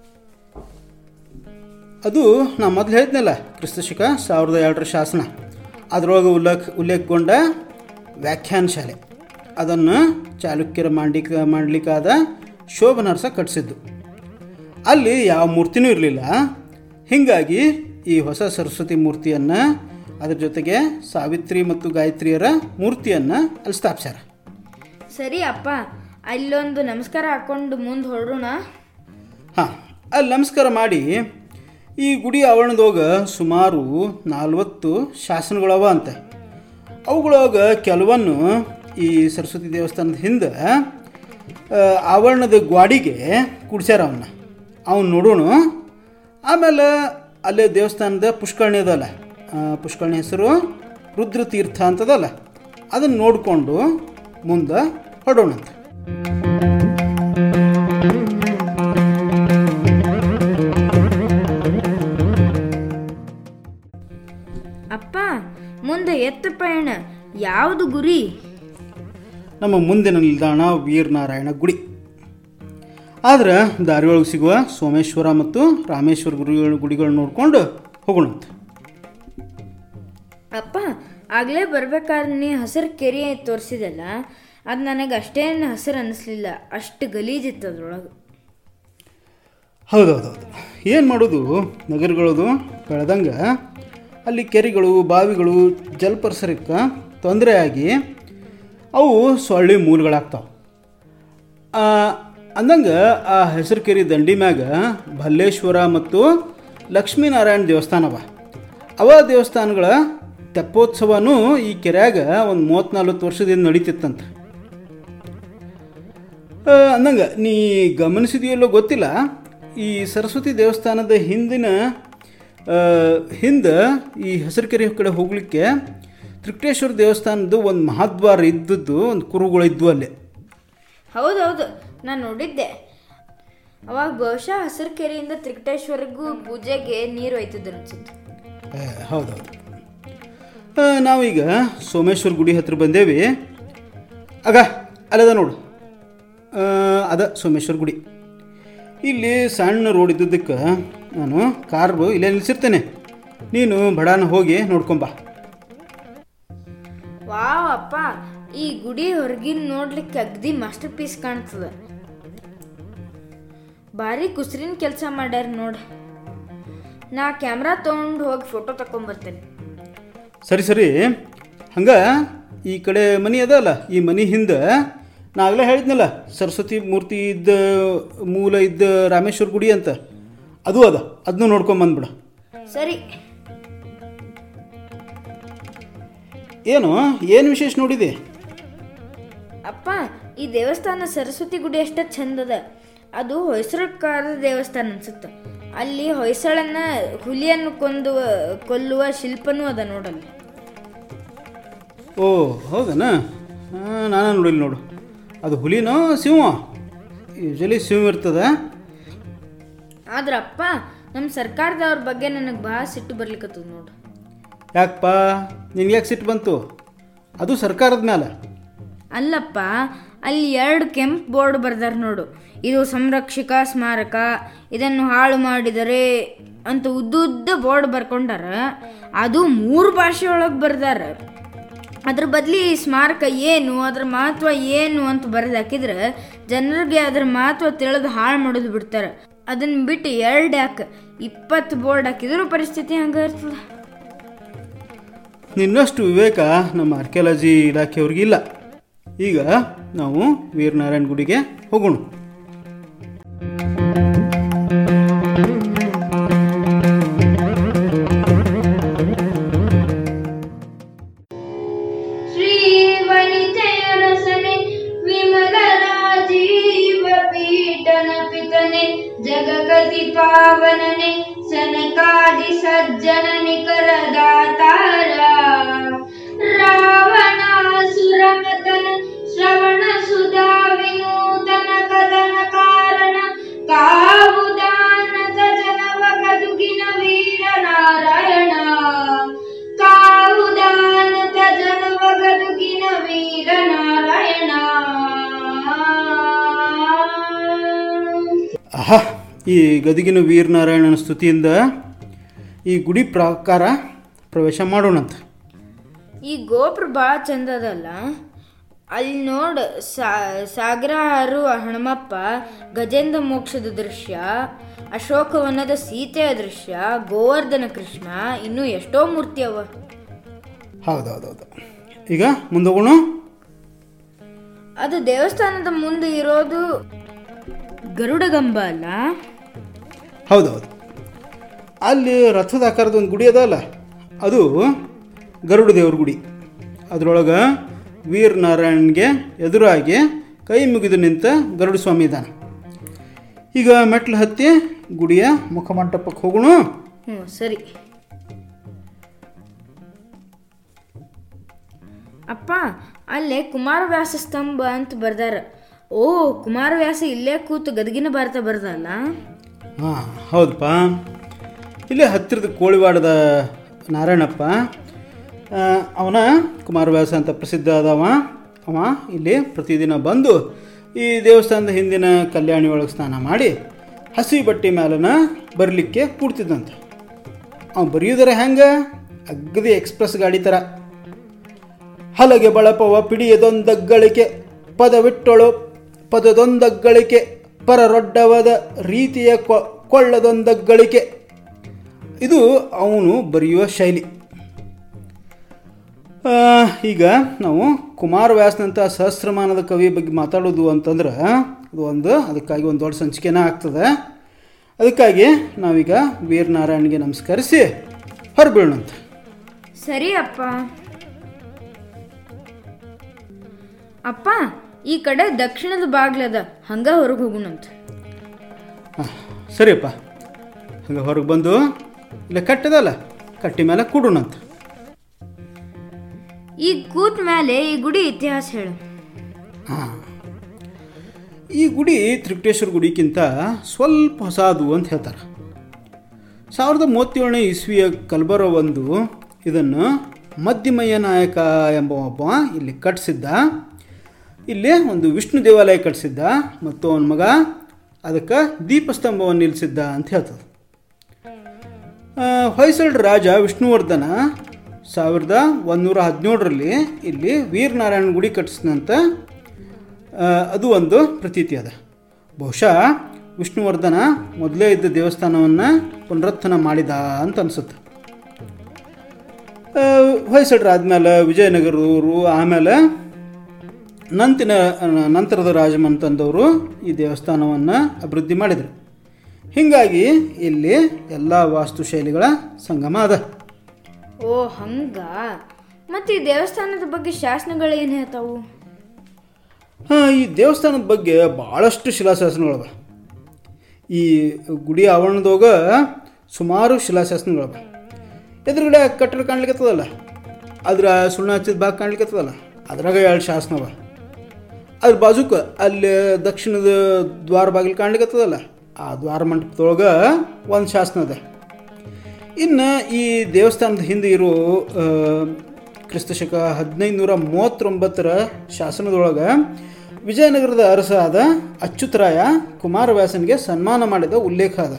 ಅದು ನಾ ಮೊದಲು ಹೇಳಿದ್ನಲ್ಲ ಕ್ರಿಸ್ತಶಕ ಸಾವಿರದ ಎರಡರ ಶಾಸನ ಅದರೊಳಗೆ ಉಲ್ಲೇಖ ಉಲ್ಲೇಖಗೊಂಡ ವ್ಯಾಖ್ಯಾನ ಶಾಲೆ ಅದನ್ನು ಚಾಲುಕ್ಯರ ಮಾಡ್ಲಿಕ್ಕೆ ಮಾಡಲಿಕ್ಕಾದ ಶೋಭನರಸ ಕಟ್ಟಿಸಿದ್ದು ಅಲ್ಲಿ ಯಾವ ಮೂರ್ತಿನೂ ಇರಲಿಲ್ಲ ಹೀಗಾಗಿ ಈ ಹೊಸ ಸರಸ್ವತಿ ಮೂರ್ತಿಯನ್ನು ಅದ್ರ ಜೊತೆಗೆ ಸಾವಿತ್ರಿ ಮತ್ತು ಗಾಯತ್ರಿಯರ ಮೂರ್ತಿಯನ್ನು ಅಲ್ಲಿ ಸ್ಥಾಪಿಸ್ಯಾರ ಸರಿ ಅಪ್ಪ ಅಲ್ಲೊಂದು ನಮಸ್ಕಾರ ಹಾಕೊಂಡು ಮುಂದೆ ಹೊರಡೋಣ ಹಾಂ ಅಲ್ಲಿ ನಮಸ್ಕಾರ ಮಾಡಿ ಈ ಗುಡಿ ಆವರಣದೊಳಗ ಸುಮಾರು ನಲ್ವತ್ತು ಶಾಸನಗಳವ ಅಂತೆ ಅವುಗಳೊಳಗ ಕೆಲವನ್ನು ಈ ಸರಸ್ವತಿ ದೇವಸ್ಥಾನದ ಹಿಂದೆ ಆ, ಆವರಣದ ಗ್ವಾಡಿಗೆ ಕುಡ್ಸ್ಯಾರ ಅವನ್ನ ಅವನು ನೋಡೋಣ ಆಮೇಲೆ ಅಲ್ಲೇ ದೇವಸ್ಥಾನದ ಪುಷ್ಕರಣಿ ಅದಲ್ಲ ಆ, ಪುಷ್ಕರಣಿ ಹೆಸರು ರುದ್ರತೀರ್ಥ ಅಂತದಲ್ಲ ಅದನ್ನು ನೋಡಿಕೊಂಡು ಮುಂದೆ ಹೊರಡೋಣಂತೆ ಅಪ್ಪ ಮುಂದೆ ಎತ್ತ ಪಯಣ ಯಾವುದು ಗುರಿ ನಮ್ಮ ಮುಂದಿನ ನಿಲ್ದಾಣ ವೀರನಾರಾಯಣ ಗುಡಿ ಆದ್ರೆ ದಾರಿಯೊಳಗೆ ಸಿಗುವ ಸೋಮೇಶ್ವರ ಮತ್ತು ರಾಮೇಶ್ವರ ಗುರುಗಳ ಗುಡಿಗಳು ನೋಡ್ಕೊಂಡು ಹೋಗೋಣಂತೆ ಅಪ್ಪ ಆಗಲೇ ಬರ್ಬೇಕಾದ್ರೆ ನೀ ಹಸಿರು ಕೆರೆ ತೋರಿಸಿದಲ್ಲ ಅದು ನನಗೆ ಅಷ್ಟೇನು ಹಸಿರು ಅನ್ನಿಸ್ಲಿಲ್ಲ ಅಷ್ಟು ಗಲೀಜಿತ್ತು ಅದ್ರೊಳಗೆ ಹೌದೌದೌದು ಏನು ಮಾಡೋದು ನಗರಗಳದು ಬೆಳೆದಂಗೆ ಅಲ್ಲಿ ಕೆರೆಗಳು ಬಾವಿಗಳು ಜಲಪರಿಸರಕ್ಕೆ ತೊಂದರೆ ಆಗಿ ಅವು ಸೊಳ್ಳೆ ಮೂಲಗಳಾಗ್ತಾವೆ ಅಂದಂಗೆ ಆ ಹೆಸರು ಕೆರೆ ದಂಡಿ ಮ್ಯಾಗ ಭಲ್ಲೇಶ್ವರ ಮತ್ತು ಲಕ್ಷ್ಮೀನಾರಾಯಣ ದೇವಸ್ಥಾನವ ಅವ ದೇವಸ್ಥಾನಗಳ ತೆಪ್ಪೋತ್ಸವನೂ ಈ ಕೆರೆಯಾಗ ಒಂದು ಮೂವತ್ತ್ನಾಲ್ಕು ವರ್ಷದಿಂದ ನಡೀತಿತ್ತಂತೆ ಆ, ಅಂದಂಗೆ ನೀ ಗಮನಿಸಿದೆಯಲ್ಲೋ ಗೊತ್ತಿಲ್ಲ ಈ ಸರಸ್ವತಿ ದೇವಸ್ಥಾನದ ಹಿಂದಿನ ಆ, ಹಿಂದೆ ಈ ಹೆಸರುಕೆರೆ ಕಡೆ ಹೋಗಲಿಕ್ಕೆ ತ್ರಿಕಟೇಶ್ವರ ದೇವಸ್ಥಾನದ್ದು ಒಂದು ಮಹಾದ್ವಾರ ಇದ್ದದ್ದು ಒಂದು ಕುರುಗಳು ಇದ್ವು ಅಲ್ಲೇ ಹೌದೌದು ನಾನು ನೋಡಿದ್ದೆ ಅವಾಗ ಬಹುಶಃ ಹಸಿರು ಕೆರೆಯಿಂದ ತ್ರಿಕಟೇಶ್ವರಿಗೂ ಪೂಜೆಗೆ ನೀರು ಒಯ್ತಿದ್ದು ಅನ್ಸುತ್ತೆ ಏ, ಹೌದೌದು ಆ, ನಾವೀಗ ಸೋಮೇಶ್ವರ ಗುಡಿ ಹತ್ರ ಬಂದೇವಿ ಆಗ ಅಲ್ಲದ ನೋಡು ಆ, ಅದ ಸೋಮೇಶ್ವರ ಗುಡಿ ಇಲ್ಲಿ ಸಣ್ಣ ರೋಡ್ ಇದ್ದಿದ್ದಕ್ಕೆ ನಾನು ಕಾರ್ ಇಲ್ಲೇ ನಿಲ್ಸಿರ್ತೇನೆ ನೀನು ಬಡಾನ ಹೋಗಿ ನೋಡ್ಕೊಂಬಾ ವಾವ್ ಅಪ್ಪ ಈ ಗುಡಿ ಹೊರಗಿನ ನೋಡ್ಲಿಕ್ಕೆ ಅಗ್ದಿ ಮಾಸ್ಟರ್ ಪೀಸ್ ಕಾಣ್ತದ ಭಾರಿ ಕುಸ್ರಿನ ಕೆಲಸ ಮಾಡ್ಯಾರ ನೋಡ ನಾ ಕ್ಯಾಮ್ರಾ ತೊಗೊಂಡು ಹೋಗಿ ಫೋಟೋ ತಕೊಂಬರ್ತೇನೆ ಸರಿ ಸರಿ ಹಂಗೆ ಈ ಕಡೆ ಮನಿ ಅದ ಅಲ್ಲ ಈ ಮನಿ ಹಿಂದೆ ನಾ ಆಗಲೇ ಹೇಳಿದ್ನಲ್ಲ ಸರಸ್ವತಿ ಮೂರ್ತಿ ಇದ್ದ ಮೂಲ ಇದ್ದ ರಾಮೇಶ್ವರ ಗುಡಿ ಅಂತ ಅದು ಅದ ಅದನ್ನು ನೋಡ್ಕೊಂಬಂದ್ಬಿಡ ಸರಿ ಏನು ಏನು ವಿಶೇಷ ನೋಡಿದೆ ಅಪ್ಪ ಈ ದೇವಸ್ಥಾನ ಸರಸ್ವತಿ ಗುಡಿ ಅಷ್ಟ ಚಂದದ ಅದು ಹೊಯ್ಸಳಕಾರದ ದೇವಸ್ಥಾನ ಅನ್ಸುತ್ತೆ ಅಲ್ಲಿ ಹೊಯ್ಸಳನ್ನ ಹುಲಿಯನ್ನು ಕೊಂದು ಕೊಲ್ಲುವ ಶಿಲ್ಪನೂ ಅದ ನೋಡಲ್ಲಿ ಓ ಹೌದನಾ ನಾನು ನೋಡಿಲ್ಲ ನೋಡು ಅದು ಹುಲಿನೋ ಸಿಂಹ ಯೂಶಲಿ ಸಿಮ್ ಇರ್ತದೆ ಆದ್ರಪ್ಪ ನಮ್ಮ ಸರ್ಕಾರದವ್ರ ಬಗ್ಗೆ ನನಗೆ ಭಾಳ ಸಿಟ್ಟು ಬರ್ಲಿಕ್ಕತ್ತದ ನೋಡು ಯಾಕಪ್ಪ ನಿನ್ಗೆ ಯಾಕೆ ಸಿಟ್ಟು ಬಂತು ಅದು ಸರ್ಕಾರದ ಮೇಲೆ ಅಲ್ಲಪ್ಪ ಅಲ್ಲಿ ಎರಡು ಕೆಂಪು ಬೋರ್ಡ್ ಬರ್ದಾರ ನೋಡು ಇದು ಸಂರಕ್ಷಕ ಸ್ಮಾರಕ ಇದನ್ನು ಹಾಳು ಮಾಡಿದರೆ ಅಂತ ಉದ್ದ ಉದ್ದ ಬೋರ್ಡ್ ಬರ್ಕೊಂಡಾರ ಅದು ಮೂರು ಭಾಷೆಯೊಳಗೆ ಬರ್ದಾರ ಅದ್ರ ಬದ್ಲಿ ಈ ಸ್ಮಾರಕ ಏನು ಅದ್ರ ಮಹತ್ವ ಏನು ಅಂತ ಬರೆದು ಹಾಕಿದ್ರೆ ಜನರಿಗೆ ಅದ್ರ ಮಹತ್ವ ತಿಳಿದು ಹಾಳು ಮಾಡೋದು ಬಿಡ್ತಾರೆ ಅದನ್ನ ಬಿಟ್ಟು ಎರಡು ಯಾಕೆ ಇಪ್ಪತ್ತು ಬೋರ್ಡ್ ಹಾಕಿದ್ರು ಪರಿಸ್ಥಿತಿ ಹಂಗೆ ಇರ್ತದೆ ನಿನ್ನಷ್ಟು ವಿವೇಕ ನಮ್ಮ ಆರ್ಕಿಯಾಲಜಿ ಇಲಾಖೆಯವ್ರಿಗಿಲ್ಲ ಈಗ ನಾವು ವೀರನಾರಾಯಣ ಗುಡಿಗೆ ಹೋಗೋಣ ಶ್ರೀವನಿತೆಯರಸನೆ ವಿಮಲ ರಾಜೀವ ಪೀಠನ ಪಿತನೆ ಜಗಗತಿ ಪಾವನನೆ ಸನಕಾದಿ ಸಜ್ಜನ ನಿಕರ ದಾತಾರ ರಾವಣಾಸುರಮತನ ಶ್ರವಣ ಸುಧಾ ವಿನೂತನ ಕದನ ಕಾರಣ ಕಾವುದಾನದ ಜನವ ಗದುಗಿನ ವೀರ ನಾರಾಯಣ ಕಾವುದಾನದ ಜನವ ಗದುಗಿನ ವೀರ ನಾರಾಯಣ ಆಹಾ ಈ ಗದಗಿನ ವೀರನಾರಾಯಣನ ಸ್ತುತಿಯಿಂದ ಈ ಗುಡಿ ಪ್ರಾಕಾರ ಪ್ರವೇಶ ಮಾಡೋಣಂತ ಈ ಗೋಪುರ ಭಾಳ ಚಂದ ಅದಲ್ಲ ಅಲ್ಲಿ ನೋಡ್ ಸಾಗರ ಹಾರುವ ಹನುಮಪ್ಪ ಗಜೇಂದ್ರ ಮೋಕ್ಷದ ದೃಶ್ಯ ಅಶೋಕವನದ ಸೀತೆಯ ದೃಶ್ಯ ಗೋವರ್ಧನ ಕೃಷ್ಣ ಇನ್ನೂ ಎಷ್ಟೋ ಮೂರ್ತಿ ಅವ ಹೌದೌದೌದು ಈಗ ಮುಂದೆ ಹೋಗೋಣ ಅದು ದೇವಸ್ಥಾನದ ಮುಂದೆ ಇರೋದು ಗರುಡಗಂಬ ಅಲ್ಲ ಹೌದೌದು ಅಲ್ಲಿ ರಥದ ಆಕಾರದ ಒಂದು ಗುಡಿ ಅದಲ್ಲ ಅದು ಗರುಡ ದೇವ್ರ ಗುಡಿ ಅದರೊಳಗೆ ವೀರನಾರಾಯಣಗೆ ಎದುರಾಗಿ ಕೈ ಮುಗಿದು ನಿಂತ ಗರುಡ ಸ್ವಾಮಿ ಇದ್ದಾನೆ ಈಗ ಮೆಟ್ಲು ಹತ್ತಿ ಗುಡಿಯ ಮುಖಮಂಟಪಕ್ಕೆ ಹೋಗೋಣ ಹ್ಞೂ ಸರಿ ಅಪ್ಪ ಅಲ್ಲೇ ಕುಮಾರವ್ಯಾಸ ಸ್ತಂಭ ಅಂತ ಬರ್ದಾರ ಓ ಕುಮಾರವ್ಯಾಸ ಇಲ್ಲೇ ಕೂತು ಗದಗಿನ ಭಾರತ ಬರ್ದಲ್ಲ ಹಾಂ ಹೌದಪ್ಪ ಇಲ್ಲೇ ಹತ್ತಿರದ ಕೋಳಿವಾಡದ ನಾರಾಯಣಪ್ಪ ಆ, ಅವನ ಕುಮಾರವ್ಯಾಸ ಅಂತ ಪ್ರಸಿದ್ಧ ಆದವ ಅವ ಇಲ್ಲಿ ಪ್ರತಿದಿನ ಬಂದು ಈ ದೇವಸ್ಥಾನದ ಹಿಂದಿನ ಕಲ್ಯಾಣಿ ಒಳಗೆ ಸ್ನಾನ ಮಾಡಿ ಹಸಿ ಬಟ್ಟೆ ಮ್ಯಾಲನ ಬರಲಿಕ್ಕೆ ಕೂಡ್ತಿದ್ದಂತ ಅವ ಬರೆಯುವುದರ ಹೆಂಗೆ ಅಗ್ಗದಿ ಎಕ್ಸ್ಪ್ರೆಸ್ ಗಾಡಿ ಥರ ಹಲಗೆ ಬಳಪವ ಪಿಡಿಯದೊಂದಗ್ಗಳಿಕೆ ಪದವಿಟ್ಟೊಳು ಪದದೊಂದಗ್ಗಳಿಕೆ ಪರರೊಡ್ಡವದ ರೀತಿಯ ಕೊ- ಕೊಳ್ಳದೊಂದಗ್ಗಳಿಕೆ ಇದು ಅವನು ಬರೆಯುವ ಶೈಲಿ ಆ, ಈಗ ನಾವು ಕುಮಾರವ್ಯಾಸನಂಥ ಸಹಸ್ರಮಾನದ ಕವಿ ಬಗ್ಗೆ ಮಾತಾಡೋದು ಅಂತಂದ್ರೆ ಅದು ಒಂದು ಅದಕ್ಕಾಗಿ ಒಂದು ದೊಡ್ಡ ಸಂಚಿಕೆನ ಆಗ್ತದೆ ಅದಕ್ಕಾಗಿ ನಾವೀಗ ವೀರನಾರಾಯಣಗೆ ನಮಸ್ಕರಿಸಿ ಹೊರಬೀಳೋಣಂತ ಸರಿ ಅಪ್ಪ ಅಪ್ಪ ಈ ಕಡೆ ದಕ್ಷಿಣದ ಬಾಗ್ಲದ ಹಂಗ ಹೊರಗೆ ಹೋಗುಣಂತ ಹಾಂ ಸರಿಯಪ್ಪ ಹಂಗೆ ಹೊರಗೆ ಬಂದು ಇಲ್ಲ ಕಟ್ಟದಲ್ಲ ಕಟ್ಟಿ ಮೇಲೆ ಕೂಡೋಣಂತ ಈಗ ಕೂತ್ ಮೇಲೆ ಈ ಗುಡಿ ಇತಿಹಾಸ ಹೇಳು ಹಾಂ ಈ ಗುಡಿ ತ್ರಿಕಟೇಶ್ವರ ಗುಡಿಗಿಂತ ಸ್ವಲ್ಪ ಹೊಸದು ಅಂತ ಹೇಳ್ತಾರೆ ಸಾವಿರದ ಮೂವತ್ತೇಳನೇ ಇಸ್ವಿಯ ಕಲ್ಬರ ಒಂದು ಇದನ್ನು ಮಧ್ಯಮಯ್ಯ ನಾಯಕ ಎಂಬ ಒಬ್ಬ ಇಲ್ಲಿ ಕಟ್ಟಿಸಿದ್ದ ಇಲ್ಲಿ ಒಂದು ವಿಷ್ಣು ದೇವಾಲಯ ಕಟ್ಟಿಸಿದ್ದ ಮತ್ತು ಅವನ ಮಗ ಅದಕ್ಕೆ ದೀಪಸ್ತಂಭವನ್ನು ನಿಲ್ಲಿಸಿದ್ದ ಅಂತ ಹೇಳ್ತದೆ ಆ, ಹೊಯ್ಸಳ ರಾಜ ವಿಷ್ಣುವರ್ಧನ ಸಾವಿರದ ಒಂದೂರ ಹದಿನೇಳರಲ್ಲಿ ಇಲ್ಲಿ ವೀರನಾರಾಯಣ ಗುಡಿ ಕಟ್ಟಿಸಿದಂತ ಆ, ಅದು ಒಂದು ಪ್ರತೀತಿ ಅದ ಬಹುಶಃ ವಿಷ್ಣುವರ್ಧನ ಮೊದಲೇ ಇದ್ದ ದೇವಸ್ಥಾನವನ್ನು ಪುನರುತ್ಥಾನ ಮಾಡಿದ ಅಂತ ಅನಿಸುತ್ತೆ ಹೊಯ್ಸಳರಾದ್ಮೇಲೆ ವಿಜಯನಗರದವರು ಆಮೇಲೆ ನಂತಿನ ನಂತರದ ರಾಜಮಂತಂದವರು ಈ ದೇವಸ್ಥಾನವನ್ನು ಅಭಿವೃದ್ಧಿ ಮಾಡಿದರು ಹೀಗಾಗಿ ಇಲ್ಲಿ ಎಲ್ಲ ವಾಸ್ತುಶೈಲಿಗಳ ಸಂಗಮ ಅದ ಓ ಹಂಗ ಮತ್ತೆ ಈ ದೇವಸ್ಥಾನದ ಬಗ್ಗೆ ಶಾಸನಗಳು ಏನು ಹೇಳ್ತಾವು ಹಾಂ ಈ ದೇವಸ್ಥಾನದ ಬಗ್ಗೆ ಭಾಳಷ್ಟು ಶಿಲಾಶಾಸನಗಳವ ಈ ಗುಡಿ ಆವರಣದಾಗ ಸುಮಾರು ಶಿಲಾಶಾಸನಗಳವ ಎದುರುಗಡೆ ಕಟ್ಟಡ ಕಾಣ್ಲಿಕ್ಕತ್ತದಲ್ಲ ಅದ್ರ ಸುಣ್ಣ ಹಚ್ಚಿದ ಭಾಗ ಕಾಣ್ಲಿಕ್ಕತ್ತದಲ್ಲ ಅದ್ರಾಗ ಎರಡು ಶಾಸನವ ಅದ್ರ ಬಾಜುಕ ಅಲ್ಲಿ ದಕ್ಷಿಣದ ದ್ವಾರ ಬಾಗಿಲು ಕಾಣ್ಲಿಕ್ಕತ್ತದಲ್ಲ ಆ ದ್ವಾರ ಮಂಟಪದೊಳಗೆ ಒಂದು ಶಾಸನ ಅದ ಇನ್ನು ಈ ದೇವಸ್ಥಾನದ ಹಿಂದೆ ಇರೋ ಆ, ಕ್ರಿಸ್ತಶಕ ಹದಿನೈದು ನೂರ ಮೂವತ್ತೊಂಬತ್ತರ ಶಾಸನದೊಳಗೆ ವಿಜಯನಗರದ ಅರಸ ಆದ ಅಚ್ಯುತರಾಯ ಕುಮಾರವ್ಯಾಸನಿಗೆ ಸನ್ಮಾನ ಮಾಡಿದ ಉಲ್ಲೇಖ ಅದ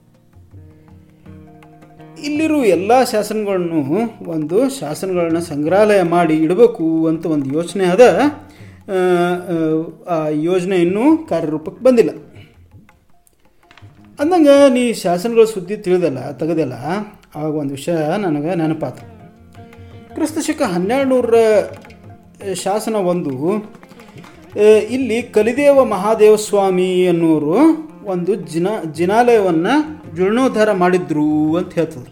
ಇಲ್ಲಿರುವ ಎಲ್ಲ ಶಾಸನಗಳನ್ನು ಒಂದು ಶಾಸನಗಳನ್ನ ಸಂಗ್ರಹಾಲಯ ಮಾಡಿ ಇಡಬೇಕು ಅಂತ ಒಂದು ಯೋಚನೆ ಅದ ಆ, ಆ, ಆ ಯೋಜನೆ ಇನ್ನೂ ಕಾರ್ಯರೂಪಕ್ಕೆ ಬಂದಿಲ್ಲ ಅಂದಂಗೆ ನೀ ಶಾಸನಗಳ ಸುದ್ದಿ ತಿಳಿದಲ್ಲ ತೆಗೆದಲ್ಲ ಆವಾಗ ಒಂದು ವಿಷಯ ನನಗೆ ನೆನಪಾತು ಕ್ರಿಸ್ತಶಕ ಹನ್ನೆರಡು ನೂರರ ಶಾಸನ ಒಂದು ಆ, ಇಲ್ಲಿ ಕಲಿದೇವ ಮಹಾದೇವ ಸ್ವಾಮಿ ಅನ್ನೋರು ಒಂದು ಜಿನ ಜಿನಾಲಯವನ್ನು ಜೀರ್ಣೋದ್ಧಾರ ಮಾಡಿದ್ರು ಅಂತ ಹೇಳ್ತದ್ರು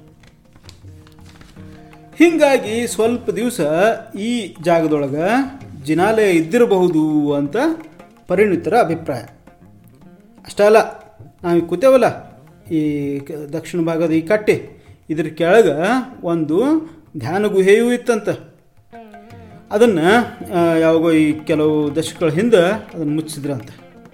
ಹೀಗಾಗಿ ಸ್ವಲ್ಪ ದಿವಸ ಈ ಜಾಗದೊಳಗೆ ಜಿನಾಲಯ ಇದ್ದಿರಬಹುದು ಅಂತ ಪರಿಣಿತರ ಅಭಿಪ್ರಾಯ ಅಷ್ಟೇ ಅಲ್ಲ ನಾವು ಕೂತೇವಲ್ಲ ಈ ಕ- ದಕ್ಷಿಣ ಭಾಗದ ಈ ಕಟ್ಟೆ ಇದ್ರ ಕೆಳಗೆ ಒಂದು ಧ್ಯಾನ ಗುಹೆಯೂ ಇತ್ತಂತ ಅದನ್ನು ಯಾವಾಗೋ ಈ ಕೆಲವು ದಶಕಗಳ ಹಿಂದೆ ಅದನ್ನು ಮುಚ್ಚಿದ್ರಂತ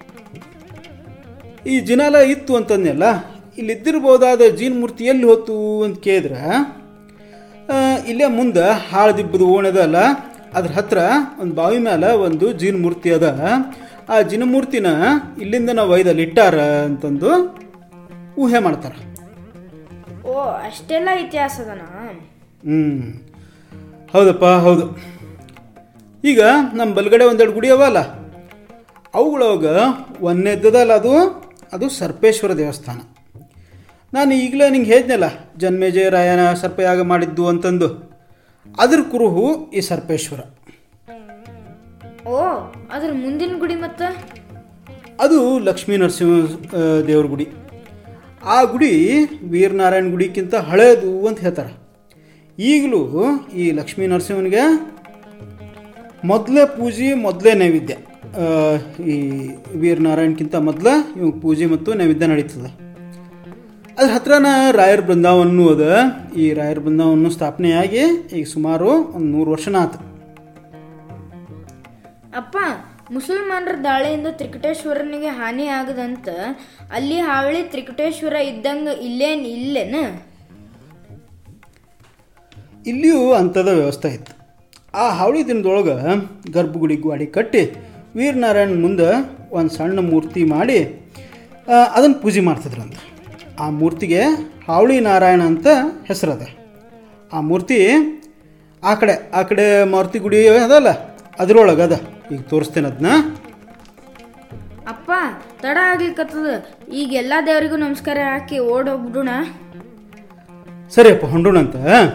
ಈ ಜಿನಾಲಯ ಇತ್ತು ಅಂತಂದೆಲ್ಲ ಇಲ್ಲಿದ್ದಿರ್ಬೋದಾದ ಜೀನ್ ಮೂರ್ತಿ ಎಲ್ಲಿ ಹೋತು ಅಂತ ಕೇಳಿದ್ರೆ ಆ, ಇಲ್ಲೇ ಮುಂದೆ ಹಾಳದಿಬ್ಬದ ಓಣದ ಅಲ್ಲ ಅದ್ರ ಹತ್ರ ಒಂದು ಬಾವಿ ಮೇಲೆ ಒಂದು ಜೀನ್ ಮೂರ್ತಿ ಅದ ಆ ಜಿನ ಮೂರ್ತಿನ ಇಲ್ಲಿಂದ ನಾವು ಒಯ್ದಲ್ಲಿ ಇಟ್ಟಾರ ಅಂತಂದು ಊಹೆ ಮಾಡ್ತಾರೆ ಓ ಅಷ್ಟೆಲ್ಲ ಇತಿಹಾಸ ಅದನಾ ಹ್ಞೂ ಹೌದಪ್ಪ ಹೌದು ಈಗ ನಮ್ಮ ಬಲಗಡೆ ಒಂದೆರಡು ಗುಡಿ ಅವಲ್ಲ ಅವುಗಳೊಳಗೆ ಒಂದನೇದ್ದದಲ್ಲ ಅದು ಅದು ಸರ್ಪೇಶ್ವರ ದೇವಸ್ಥಾನ ನಾನು ಈಗಲೇ ನಿಂಗೆ ಹೇಳಿದ್ನಲ್ಲ ಜನ್ಮೇಜಯ ರಾಯನ ಸರ್ಪಯಾಗ ಮಾಡಿದ್ದು ಅಂತಂದು ಅದ್ರ ಕುರುಹು ಈ ಸರ್ಪೇಶ್ವರ ಓ ಅದ್ರ ಮುಂದಿನ ಗುಡಿ ಮತ್ತ ಅದು ಲಕ್ಷ್ಮೀ ನರಸಿಂಹ ಆ, ದೇವ್ರ ಗುಡಿ ಆ ಗುಡಿ ವೀರನಾರಾಯಣ ಗುಡಿಕ್ಕಿಂತ ಹಳೇದು ಅಂತ ಹೇಳ್ತಾರೆ ಈಗಲೂ ಈ ಲಕ್ಷ್ಮೀ ನರಸಿಂಹನಿಗೆ ಮೊದಲೇ ಪೂಜೆ ಮೊದಲೇ ನೈವೇದ್ಯ ಆ, ಈ ವೀರನಾರಾಯಣಕ್ಕಿಂತ ಮೊದಲ ಇವ್ ಪೂಜೆ ಮತ್ತು ನೈವೇದ್ಯ ನಡೀತದೆ ಅದ್ರ ಹತ್ರನ ರಾಯರ ಬೃಂದಾವನೂ ಅದ ಈ ರಾಯರ ಬೃಂದಾವನ ಸ್ಥಾಪನೆಯಾಗಿ ಈಗ ಸುಮಾರು ಒಂದು ನೂರು ವರ್ಷನ ಆತು ಅಪ್ಪ ಮುಸಲ್ಮಾನರ ದಾಳಿಯಿಂದ ತ್ರಿಕಟೇಶ್ವರನಿಗೆ ಹಾನಿ ಆಗದಂತ ಅಲ್ಲಿ ಹಾವಳಿ ತ್ರಿಕಟೇಶ್ವರ ಇದ್ದಂಗ ಇಲ್ಲೇನ್ ಇಲ್ಲೇನ ಇಲ್ಲಿಯೂ ಅಂಥದ ವ್ಯವಸ್ಥೆ ಇತ್ತು ಆ ಹಾವಳಿ ದಿನದೊಳಗೆ ಗರ್ಭಗುಡಿ ಗಾಡಿ ಕಟ್ಟಿ ವೀರನಾರಾಯಣ ಮುಂದೆ ಒಂದು ಸಣ್ಣ ಮೂರ್ತಿ ಮಾಡಿ ಅದನ್ನು ಪೂಜೆ ಮಾಡ್ತಿದ್ರಂತ ಆ ಮೂರ್ತಿಗೆ ಹಾವಳಿ ನಾರಾಯಣ ಅಂತ ಹೆಸರದ ಆ ಮೂರ್ತಿ ಆ ಕಡೆ ಆ ಕಡೆ ಮಾರುತಿ ಗುಡಿ ಅದಲ್ಲ ಅದ್ರೊಳಗೆ ಅದ ಈಗ ತೋರಿಸ್ತೇನೆ ಅದನ್ನ ಅಪ್ಪ ತಡ ಆಗ್ಲಿಕ್ಕತ್ತದ ಈಗ ಎಲ್ಲ ದೇವರಿಗೂ ನಮಸ್ಕಾರ ಹಾಕಿ ಓಡ್ ಹೋಗ್ಬಿಡೋಣ ಸರಿಯಪ್ಪ ಹೊಂಡೋಣಂತ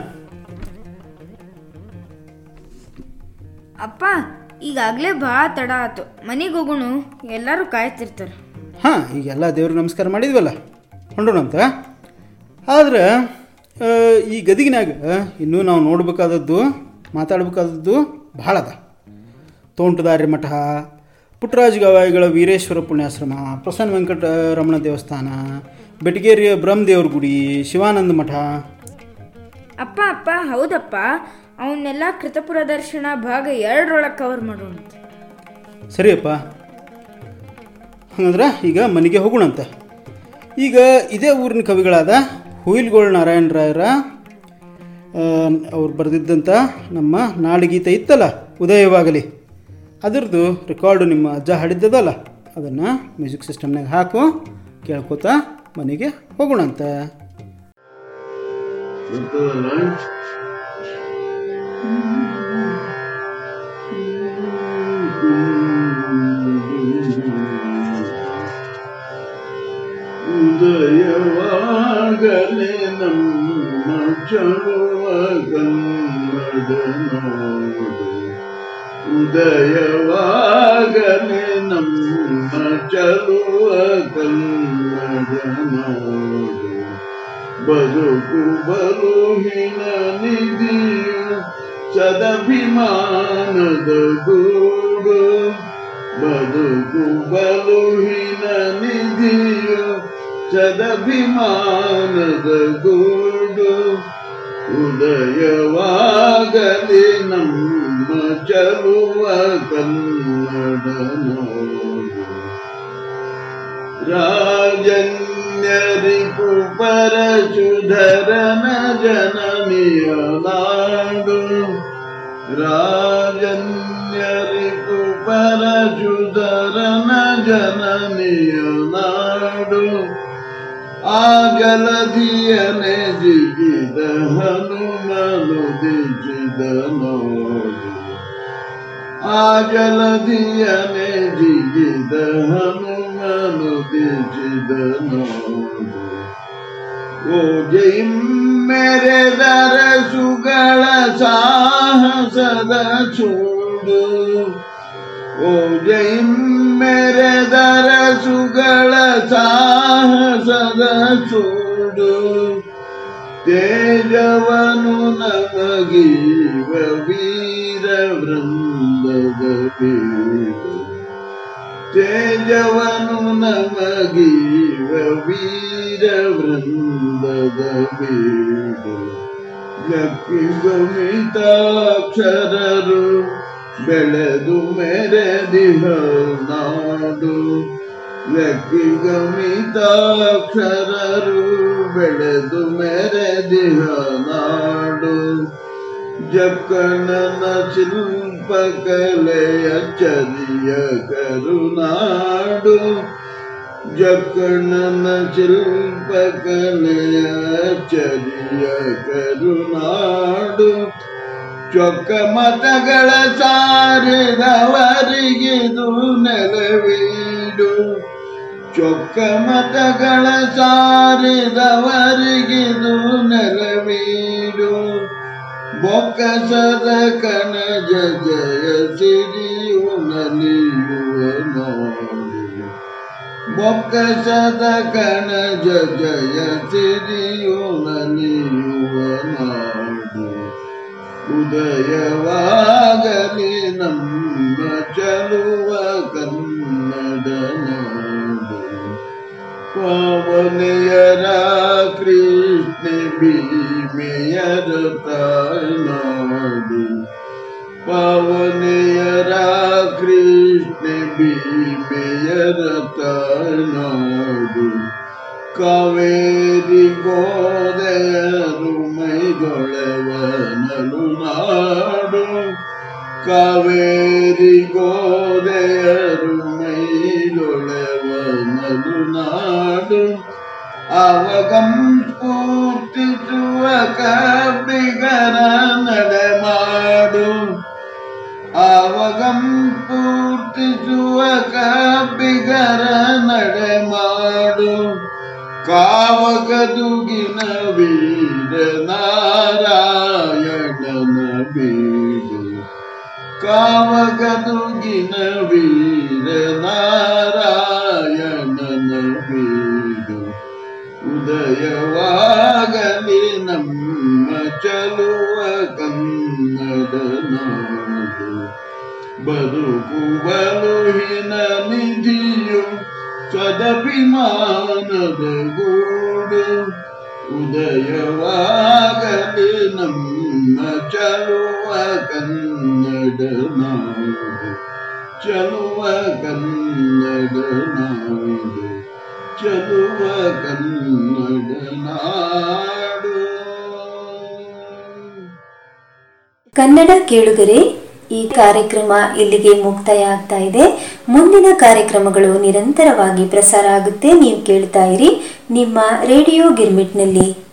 ಅಪ್ಪ ಈಗಾಗಲೇ ಭಾಳ ತಡ ಆತು ಮನೆಗೆ ಹೋಗೋಣ ಎಲ್ಲರೂ ಕಾಯ್ತಿರ್ತಾರೆ ಹಾಂ ಈಗೆಲ್ಲ ದೇವ್ರಿಗೆ ನಮಸ್ಕಾರ ಮಾಡಿದ್ವಲ್ಲ ಹೊಂಡೋಣಂತ ಆದ್ರೆ ಆ, ಈ ಗದಿಗಿನಾಗ ಇನ್ನೂ ನಾವು ನೋಡ್ಬೇಕಾದದ್ದು ಮಾತಾಡ್ಬೇಕಾದದ್ದು ಭಾಳ ಅದ ತೋಂಟದಾರ್ಯ ಮಠ ಪುಟ್ಟರಾಜ ಗವಾಯಿಗಳ ವೀರೇಶ್ವರ ಪುಣ್ಯಾಶ್ರಮ ಪ್ರಸನ್ನ ವೆಂಕಟರಮಣ ದೇವಸ್ಥಾನ ಬೆಟಗೇರಿಯ ಬ್ರಹ್ಮದೇವ್ರ ಗುಡಿ ಶಿವಾನಂದ ಮಠ ಅಪ್ಪ ಅಪ್ಪ ಹೌದಪ್ಪ ಅವನ್ನೆಲ್ಲ ಕೃತಪುರ ದರ್ಶನ ಭಾಗ ಎರಡರೊಳಗೆ ಕವರ್ ಮಾಡೋಣ ಸರಿಯಪ್ಪ ಹಂಗಂದ್ರೆ ಈಗ ಮನೆಗೆ ಹೋಗೋಣಂತ ಈಗ ಇದೇ ಊರಿನ ಕವಿಗಳಾದ ಹುಯಿಲ್ಗೋಳ್ ನಾರಾಯಣ ರಾಯರ ಅವ್ರು ಬರೆದಿದ್ದಂಥ ನಮ್ಮ ನಾಡಗೀತೆ ಇತ್ತಲ್ಲ ಉದಯವಾಗಲಿ ಅದರದ್ದು ರೆಕಾರ್ಡು ನಿಮ್ಮ ಅಜ್ಜ ಹಾಡಿದ್ದದಲ್ಲ ಅದನ್ನು ಮ್ಯೂಸಿಕ್ ಸಿಸ್ಟಮ್ನಾಗ ಹಾಕು ಕೇಳ್ಕೊತಾ ಮನೆಗೆ ಹೋಗೋಣಂತ ಉದಯವಾಗಲೇ ನಮ್ಮ ಚಳುವ ಕನ್ನಡ ನೋಡು ಉದಯವಾಗಲೇ ನಮ್ಮ ಚಳುವ ಕನ್ನಡ ನೋಡು ಬದುಕು ಬರುಹಿನ ನಿಧಿಯು ಸದಭಿಮಾನದ ಗೂಡು ಬದುಕು ಬಲುಹಿನ ನಿಧಿಯು ಸದಭಿಮಾನದ ಗೂಡು ಉದಯವಾಗಲಿ ನಮ್ಮ ನಮ್ಮ ಚಲುವ ಕನ್ನಡ ನೋಡು ರಾಜನ್ಯರಿಪು ಪರಶುಧರನ ಜನನಿಯ ನಾಡು ರಾಜನ್ಯರಿಪು ಪರಶುಧರನ ಜನನಿಯ ನಾಡು ಆ ಜಲಧಿಯನೆ ಜಿಗಿದ ಹನುಮನು ದಿಜಿದ ನೋಡು ಆ ಜಲಧಿಯನೆ ಜಿಗಿದ ಹನುಮನು ದಿಜಿದ ನೋಡು ಓ ಜೈ ಮೆರೆದರ ಸುಗಳ ಸಾಹಸದ ಚೂಡು ಓ ಜೈ ಮೆರೆದರ ಸುಗಳ ಸಾಹಸದ ಚೂಡು ತೇಜವನು ನಮಗೀವ ವೀರ ವೃಂದದ ಬೀಡು ತೇಜವನು ನಮಗೀವ ವೀರ ವೃಂದದ ಬೀಡು ಲಕ್ಕಿ ಗಮಿತಾಕ್ಷರರು ಬೆಳೆದು ಮೆರೆದಿಹ ನಾಡು ಲಕ್ಕಿ ಗಮಿತಾಕ್ಷರರು ಬೆಳೆದು ಮೆರೆದಿಹ ನಾಡು ಜಕ್ಕಣನ ಶಿಲ್ಪಕಲೆಯ ಚರಿಯ ಕರುನಾಡು ಜಕ್ಕಣನ ಶಿಲ್ಪಕಲೆಯ ಚರಿಯ ಕರುನಾಡು ಚೊಕ್ಕ ಮತಗಳ ಸಾರಿದವರಿಗಿದು ನೆಲವೀಡು ಚೊಕ್ಕ ಮತಗಳ ಸಾರಿದವರಿಗಿದು ನೆಲವೀಡು ಬೊಕ್ಕಸದ ಕಣಜ ಜಯ ಸಿರಿಯು ನಲಿಯುವ ನೋಡು ಬೊಕ್ಕಸದ ಕಣಜ ಜಯ ಸಿರಿಯು ನಲಿಯುವ ನಾಡು ಉದಯವಾಗಲಿ ನಮ್ಮ ಚಲುವ ಕನ್ನಡ ನಾಡು ಪಾವನೆಯರ ಕೃಷ್ಣ ಭೀಮೆಯರ ತಾಯ್ನಾಡು ಪಾವನೆಯರ ಕೃಷ್ಣ ಭೀಮೆಯರ ತಾಯ್ನಾಡು ಕಾವೇರಿ ಗೋದೆಯರು ಮೈದೊಳೆವ ನಲುನಾಡು ಕಾವೇರಿ ಗೋದೆಯರು ಮೈದೊಳೆವ ನಲುನಾಡು ಅವಗಂ ಸ್ಫೂರ್ತಿಸುವ ಕಬ್ಬಿಗರ ನಡೆಮಾಡು ಅವಗಂ ಸ್ಫೂರ್ತಿಸುವ ಕಬ್ಬಿಗರ ನಡೆಮಾಡು ಕಾವಗದುಗಿನ ವೀರ ನಾರಾಯಣನ ಬೀಡು ಕಾವಗದುಗಿನ ವೀರ ನಾರಾಯಣನ ಬೀಡು ಉದಯವಾಗಲಿ ನಮ್ಮ ಚಲುವ ಕನ್ನಡ ನಾಡು ಬದುಕುವಲುಹಿನ ನಿಧಿಯು ಸ್ವದಭಿಮಾನದ ಗೂಡು ಉದಯವಾಗಲಿ ನಮ್ಮ ಚಲುವ ಕನ್ನಡ ನಾಡು ಚಲುವ ಕನ್ನಡ ನಾಡು ಚಲುವ ಕನ್ನಡ ನಾಡು ಕನ್ನಡ ಕೇಳುಗರೆ ಈ ಕಾರ್ಯಕ್ರಮ ಇಲ್ಲಿಗೆ ಮುಕ್ತಾಯ ಆಗ್ತಾ ಇದೆ ಮುಂದಿನ ಕಾರ್ಯಕ್ರಮಗಳು ನಿರಂತರವಾಗಿ ಪ್ರಸಾರ ಆಗುತ್ತೆ ನೀವು ಕೇಳ್ತಾ ಇರಿ ನಿಮ್ಮ ರೇಡಿಯೋ ಗಿರ್ಮಿಟ್ನಲ್ಲಿ